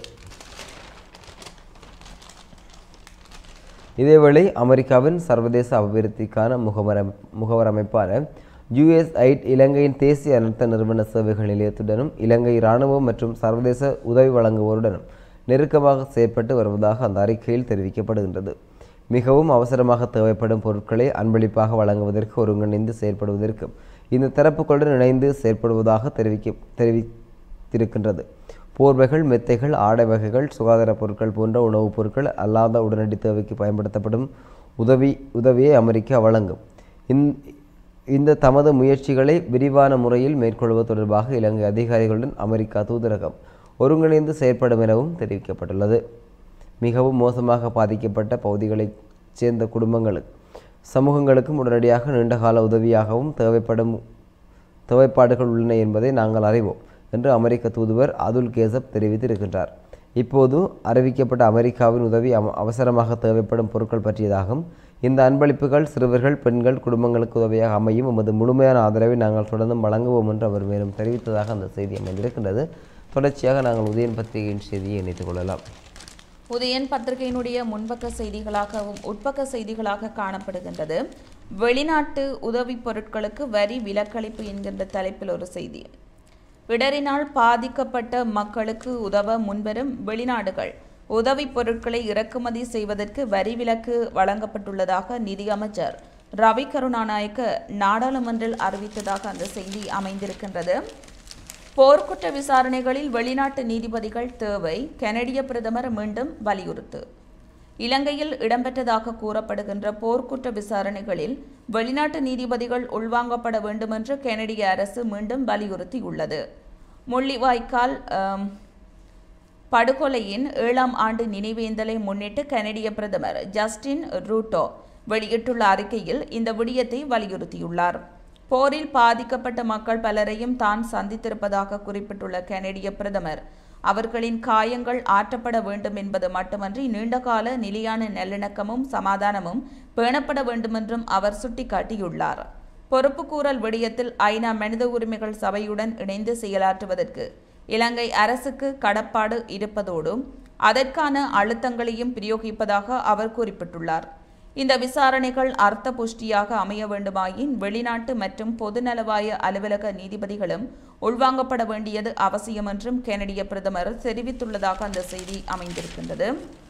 இதேவேளை அமெரிக்காவின் சர்வதேச அபிவிருத்திக்கான முகவர் முகவர் அமைப்பான யுஎஸ்ஐட் இலங்கையின் தேசிய அனர்த்த நிறுவன சேவைகள் நிலையத்துடனும் இலங்கை இராணுவம் மற்றும் சர்வதேச உதவி வழங்குவோருடனும் நெருக்கமாக செயற்பட்டு வருவதாக அந்த அறிக்கையில் தெரிவிக்கப்படுகின்றது மிகவும் அவசரமாக தேவைப்படும் பொருட்களை அன்பளிப்பாக வழங்குவதற்கு ஒருங்கிணைந்து செயற்படுவதற்கும் இந்த தரப்புகளுடன் இணைந்து செயற்படுவதாக தெரிவிக்க தெரிவித்திருக்கின்றது போர்வைகள் மெத்தைகள் ஆடை வகைகள் சுகாதார பொருட்கள் போன்ற உணவுப் பொருட்கள் அல்லாத உடனடி தேவைக்கு பயன்படுத்தப்படும் உதவி உதவியை அமெரிக்கா வழங்கும் இந் இந்த தமது முயற்சிகளை விரிவான முறையில் மேற்கொள்வது தொடர்பாக இலங்கை அதிகாரிகளுடன் அமெரிக்கா தூதரகம் ஒருங்கிணைந்து செயற்படும் எனவும் தெரிவிக்கப்பட்டுள்ளது மிகவும் மோசமாக பாதிக்கப்பட்ட பகுதிகளைச் சேர்ந்த குடும்பங்களுக்கு சமூகங்களுக்கும் உடனடியாக நீண்டகால உதவியாகவும் தேவைப்படும் தேவைப்பாடுகள் உள்ளன என்பதை நாங்கள் அறிவோம் என்று அமெரிக்க தூதுவர் அதுல் கேசப் தெரிவித்திருக்கின்றார் இப்போது அறிவிக்கப்பட்ட அமெரிக்காவின் உதவி அவ- அவசரமாக தேவைப்படும் பொருட்கள் பற்றியதாகும் இந்த அன்பளிப்புகள் சிறுவர்கள் பெண்கள் குடும்பங்களுக்கு உதவியாக அமையும் எமது முழுமையான ஆதரவை நாங்கள் தொடர்ந்தும் வழங்குவோம் என்று அவர் மேலும் தெரிவித்ததாக அந்த செய்தி அமைந்திருக்கின்றது தொடர்ச்சியாக நாங்கள் உதயன் பத்திரிகையின் செய்தியை இணைத்துக் கொள்ளலாம் உதயன் பத்திரிகையினுடைய முன்பக்க செய்திகளாகவும் உட்பக்க செய்திகளாக காணப்படுகின்றது வெளிநாட்டு உதவிப் பொருட்களுக்கு வரி விலக்களிப்பு என்கின்ற தலைப்பில் ஒரு செய்தி இடரினால் பாதிக்கப்பட்ட மக்களுக்கு உதவ முன்வரும் வெளிநாடுகள் உதவிப் பொருட்களை இறக்குமதி செய்வதற்கு வரி விலக்கு வழங்கப்பட்டுள்ளதாக நிதியமைச்சர் ரவி கருணாநாயக்க நாடாளுமன்றில் அறிவித்ததாக அந்த செய்தி அமைந்திருக்கின்றது போர்க்குற்ற விசாரணைகளில் வெளிநாட்டு நீதிபதிகள் தேவை கனடிய பிரதமர் மீண்டும் வலியுறுத்து இலங்கையில் இடம்பெற்றதாக கூறப்படுகின்ற போர்க்குற்ற விசாரணைகளில் வெளிநாட்டு நீதிபதிகள் உள்வாங்கப்பட வேண்டும் என்று கனடிய அரசு மீண்டும் வலியுறுத்தியுள்ளது முள்ளிவாய்க்கால் ஆம், படுகொலையின் ஏழாம் ஆண்டு நினைவேந்தலை முன்னிட்டு கனடிய பிரதமர் ஜஸ்டின் ரூட்டோ வெளியிட்டுள்ள அறிக்கையில் இந்த விடயத்தை வலியுறுத்தியுள்ளார் போரில் பாதிக்கப்பட்ட மக்கள் பலரையும் தான் சந்தித்திருப்பதாக குறிப்பிட்டுள்ள கனடிய பிரதமர் அவர்களின் காயங்கள் ஆற்றப்பட வேண்டும் என்பது மட்டுமன்றி நீண்டகால நிலையான நல்லிணக்கமும் சமாதானமும் பேணப்பட வேண்டுமென்றும் அவர் சுட்டிக்காட்டியுள்ளார் பொறுப்புக்கூறல் விடயத்தில் ஐநா மனித உரிமைகள் சபையுடன் இணைந்து செயலாற்றுவதற்கு இலங்கை அரசுக்கு கடப்பாடு இருப்பதோடு அதற்கான அழுத்தங்களையும் பிரயோகிப்பதாக அவர் குறிப்பிட்டுள்ளார் இந்த விசாரணைகள் அர்த்த புஷ்டியாக அமைய வேண்டுமாயின் வெளிநாட்டு மற்றும் பொதுநலவாய அலுவலக நீதிபதிகளும் உள்வாங்கப்பட வேண்டியது அவசியம் என்றும் கெனடிய பிரதமர் தெரிவித்துள்ளதாக அந்த செய்தி அமைந்திருக்கின்றது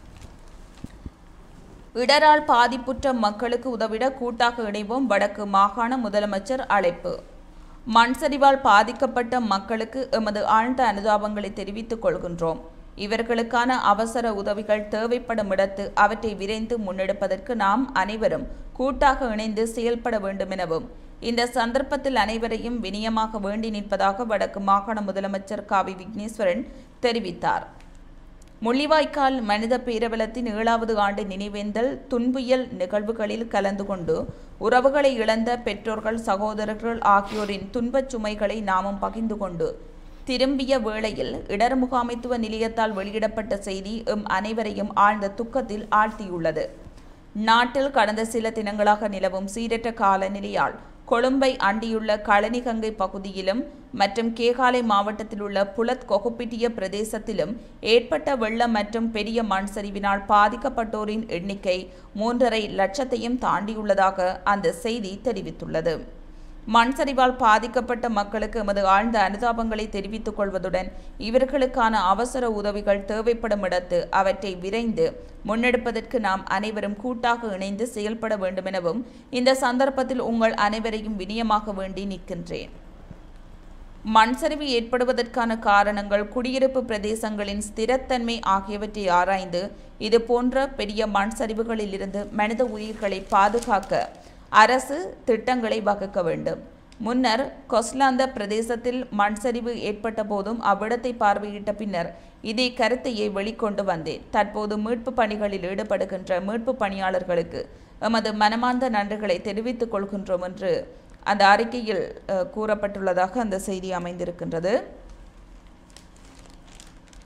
இடரால் பாதிப்புற்ற மக்களுக்கு உதவிட கூட்டாக இணைவோம் வடக்கு மாகாண முதலமைச்சர் அழைப்பு மண் சரிவால் பாதிக்கப்பட்ட மக்களுக்கு எமது ஆழ்ந்த அனுதாபங்களை தெரிவித்துக் கொள்கின்றோம் இவர்களுக்கான அவசர உதவிகள் தேவைப்படும் இடத்து அவற்றை விரைந்து முன்னெடுப்பதற்கு நாம் அனைவரும் கூட்டாக இணைந்து செயல்பட வேண்டும் எனவும் இந்த சந்தர்ப்பத்தில் அனைவரையும் வினயமாக வேண்டி நிற்பதாக வடக்கு மாகாண முதலமைச்சர் காவி விக்னேஸ்வரன் தெரிவித்தார் முள்ளிவாய்க்கால் மனித பேரவலத்தின் ஏழாவது ஆண்டு நினைவேந்தல் துன்புயல் நிகழ்வுகளில் கலந்து கொண்டு உறவுகளை இழந்த பெற்றோர்கள் சகோதரர்கள் ஆகியோரின் துன்பச் சுமைகளை நாமும் பகிர்ந்து கொண்டு திரும்பிய வேளையில் இடர் முகாமைத்துவ நிலையத்தால் வெளியிடப்பட்ட செய்தி எம் அனைவரையும் ஆழ்ந்த துக்கத்தில் ஆழ்த்தியுள்ளது நாட்டில் கடந்த சில தினங்களாக நிலவும் சீரற்ற காலநிலையால் கொழும்பை அண்டியுள்ள களனிகங்கை பகுதியிலும் மற்றும் கேகாலை மாவட்டத்தில் உள்ள புலத் கொகுப்பிட்டிய பிரதேசத்திலும் ஏற்பட்ட வெள்ளம் மற்றும் பெரிய மண் சரிவினால் பாதிக்கப்பட்டோரின் எண்ணிக்கை மூன்றரை லட்சத்தையும் தாண்டியுள்ளதாக அந்த செய்தி தெரிவித்துள்ளது மண் சரிவால் பாதிக்கப்பட்ட மக்களுக்கு எமது ஆழ்ந்த அனுதாபங்களை தெரிவித்துக் கொள்வதுடன் இவர்களுக்கான அவசர உதவிகள் தேவைப்படும் இடத்து அவற்றை விரைந்து முன்னெடுப்பதற்கு நாம் அனைவரும் கூட்டாக இணைந்து செயல்பட வேண்டும் எனவும் இந்த சந்தர்ப்பத்தில் உங்கள் அனைவரையும் வினியமாக வேண்டி நிற்கின்றேன் மண் சரிவு ஏற்படுவதற்கான காரணங்கள் குடியிருப்பு பிரதேசங்களின் ஸ்திரத்தன்மை ஆகியவற்றை ஆராய்ந்து இது போன்ற பெரிய மண் சரிவுகளிலிருந்து மனித உயிர்களை பாதுகாக்க அரசு திட்டங்களை வகுக்க வேண்டும் முன்னர் கொஸ்லாந்த பிரதேசத்தில் மண் சரிவு ஏற்பட்ட போதும் அவ்விடத்தை பார்வையிட்ட பின்னர் இதே கருத்தையே வெளிக்கொண்டு வந்தேன் தற்போது மீட்பு பணிகளில் ஈடுபடுகின்ற மீட்பு பணியாளர்களுக்கு எமது மனமார்ந்த நன்றிகளை தெரிவித்துக் கொள்கின்றோம் என்று அந்த அறிக்கையில் அஹ், கூறப்பட்டுள்ளதாக அந்த செய்தி அமைந்திருக்கின்றது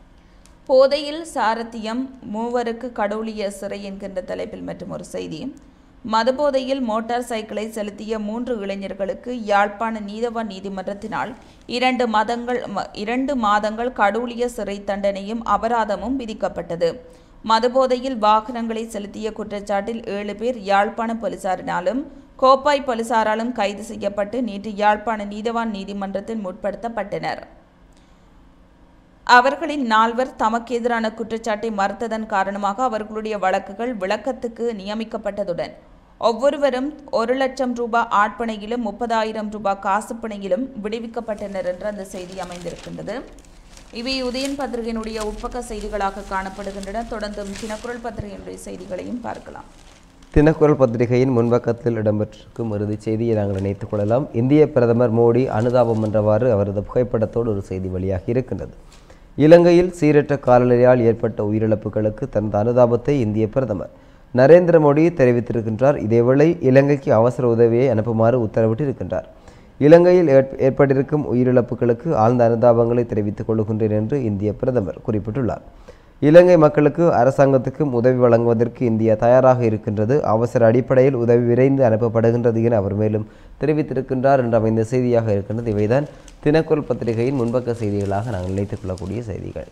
போதையில் சாரத்தியம் மூவருக்கு கடவுளிய சிறை என்கின்ற தலைப்பில் மற்றும் ஒரு செய்தி மதுபோதையில் மோட்டார் சைக்கிளை செலுத்திய மூன்று இளைஞர்களுக்கு யாழ்ப்பாண நீதவான் நீதிமன்றத்தினால் இரண்டு மதங்கள் ம- இரண்டு மாதங்கள் கடூழிய சிறை தண்டனையும் அபராதமும் விதிக்கப்பட்டது மதுபோதையில் வாகனங்களை செலுத்திய குற்றச்சாட்டில் ஏழு பேர் யாழ்ப்பாண போலீசாரினாலும் கோப்பாய் போலீசாராலும் கைது செய்யப்பட்டு நேற்று யாழ்ப்பாண நீதவான் நீதிமன்றத்தில் முற்படுத்தப்பட்டனர் அவர்களில் நால்வர் தமக்கு எதிரான குற்றச்சாட்டை மறுத்ததன் காரணமாக அவர்களுடைய வழக்குகள் விளக்கத்துக்கு நியமிக்கப்பட்டதுடன் ஒவ்வொருவரும் ஒரு லட்சம் ரூபாய் ஆட்பணையிலும் முப்பதாயிரம் ரூபாய் காசு பிணையிலும் விடுவிக்கப்பட்டனர் என்று அந்த செய்தி அமைந்திருக்கின்றது இவை உதயன் பத்திரிகையினுடைய உட்பக்க செய்திகளாக காணப்படுகின்றன தொடர்ந்தும் தினக்குரல் பத்திரிகையினுடைய செய்திகளையும் பார்க்கலாம் தினக்குரல் பத்திரிகையின் முன்பக்கத்தில் இடம்பெற்றிருக்கும் இறுதிச் செய்தியை நாங்கள் நினைத்துக் கொள்ளலாம் இந்திய பிரதமர் மோடி அனுதாபம் என்றவாறு அவரது புகைப்படத்தோடு ஒரு செய்தி வெளியாகி இருக்கின்றது இலங்கையில் சீரற்ற காலநிலையால் ஏற்பட்ட உயிரிழப்புகளுக்கு தனது அனுதாபத்தை இந்திய பிரதமர் நரேந்திர மோடி தெரிவித்திருக்கின்றார் இதேவேளை இலங்கைக்கு அவசர உதவியை அனுப்புமாறு உத்தரவிட்டிருக்கின்றார் இலங்கையில் ஏற்ப- ஏற்பட்டிருக்கும் உயிரிழப்புகளுக்கு ஆழ்ந்த அனுதாபங்களை தெரிவித்துக் கொள்கின்றேன் என்று இந்திய பிரதமர் குறிப்பிட்டுள்ளார் இலங்கை மக்களுக்கு அரசாங்கத்துக்கும் உதவி வழங்குவதற்கு இந்தியா தயாராக இருக்கின்றது அவசர அடிப்படையில் உதவி விரைந்து அனுப்பப்படுகின்றது என அவர் மேலும் தெரிவித்திருக்கின்றார் என்ற அமைந்த செய்தியாக இருக்கின்றது இவைதான் தினக்குரல் பத்திரிகையின் முன்பக்க செய்திகளாக நாங்கள் நினைத்துக் கொள்ளக்கூடிய செய்திகள்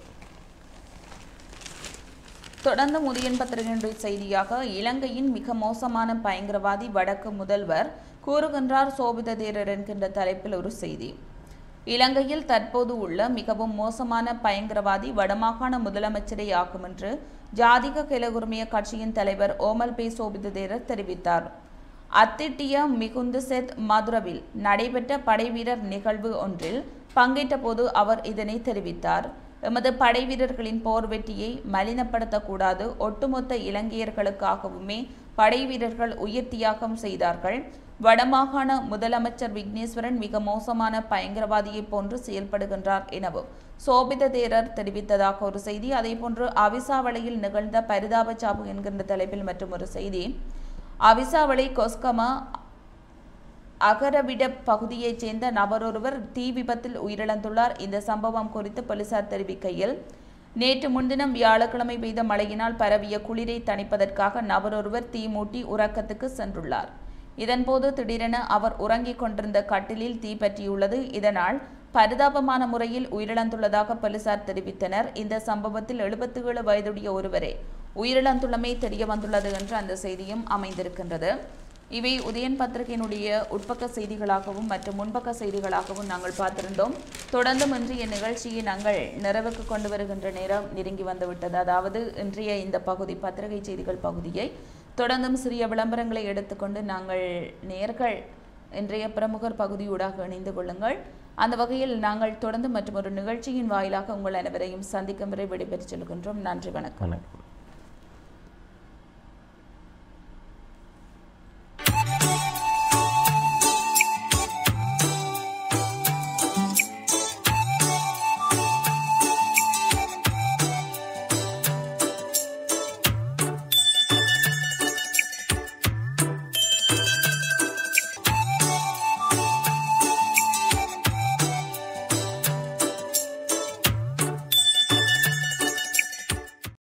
தொடர்ந்து முதியன் பத்திரிகையினுடைய செய்தியாக இலங்கையின் மிக மோசமான பயங்கரவாதி வடக்கு முதல்வர் கூறுகின்றார் சோபித தேரர் என்கின்ற தலைப்பில் ஒரு செய்தி இலங்கையில் தற்போது உள்ள மிகவும் மோசமான பயங்கரவாதி வடமாகாண முதலமைச்சரே ஆகும் என்று ஜாதிக கிளகுரிமைய கட்சியின் தலைவர் ஓமல் பே சோபித தேரர் தெரிவித்தார் அத்திட்டிய மிகுந்து செத் மதுரவில் நடைபெற்ற படைவீரர் நிகழ்வு ஒன்றில் பங்கேற்ற போது அவர் இதனை தெரிவித்தார் எமது படைவீரர்களின் போர் வெற்றியை மலினப்படுத்தக்கூடாது ஒட்டுமொத்த இலங்கையர்களுக்காகவுமே படைவீரர்கள் உயிர் தியாகம் செய்தார்கள் வடமாகாண முதலமைச்சர் விக்னேஸ்வரன் மிக மோசமான பயங்கரவாதியைப் போன்று செயல்படுகின்றார் எனவும் சோபித தேரர் தெரிவித்ததாக ஒரு செய்தி அதேபோன்று அவிசாவளையில் நிகழ்ந்த பரிதாப சாவு என்கின்ற தலைப்பில் மற்றும் ஒரு செய்தி அவிசாவளை கொஸ்கமா அகரவிட பகுதியைச் சேர்ந்த நபரொருவர் தீ விபத்தில் உயிரிழந்துள்ளார் இந்த சம்பவம் குறித்து போலீசார் தெரிவிக்கையில் நேற்று முன்தினம் வியாழக்கிழமை பெய்த மழையினால் பரவிய குளிரை தணிப்பதற்காக நபரொருவர் தீ மூட்டி உறக்கத்துக்கு சென்றுள்ளார் இதன்போது திடீரென அவர் உறங்கிக் கொண்டிருந்த கட்டிலில் தீ பற்றியுள்ளது இதனால் பரிதாபமான முறையில் உயிரிழந்துள்ளதாக போலீசார் தெரிவித்தனர் இந்த சம்பவத்தில் எழுபத்தி ஏழு வயதுடைய ஒருவரே உயிரிழந்துள்ளமை தெரிய வந்துள்ளது என்று அந்த செய்தியும் அமைந்திருக்கின்றது இவை உதயன் பத்திரிகையினுடைய உட்பக்க செய்திகளாகவும் மற்றும் முன்பக்க செய்திகளாகவும் நாங்கள் பார்த்திருந்தோம் தொடர்ந்தும் இன்றைய நிகழ்ச்சியை நாங்கள் நிறைவுக்கு கொண்டு வருகின்ற நேரம் நெருங்கி வந்துவிட்டது அதாவது இன்றைய இந்த பகுதி பத்திரிகை செய்திகள் பகுதியை தொடர்ந்தும் சிறிய விளம்பரங்களை எடுத்துக்கொண்டு நாங்கள் நேர்கள் இன்றைய பிரமுகர் பகுதியூடாக இணைந்து கொள்ளுங்கள் அந்த வகையில் நாங்கள் தொடர்ந்து மற்றும் ஒரு நிகழ்ச்சியின் வாயிலாக உங்கள் அனைவரையும் சந்திக்கும் வரை விடைபெற்றுச் செல்கின்றோம் நன்றி வணக்கம் வணக்கம்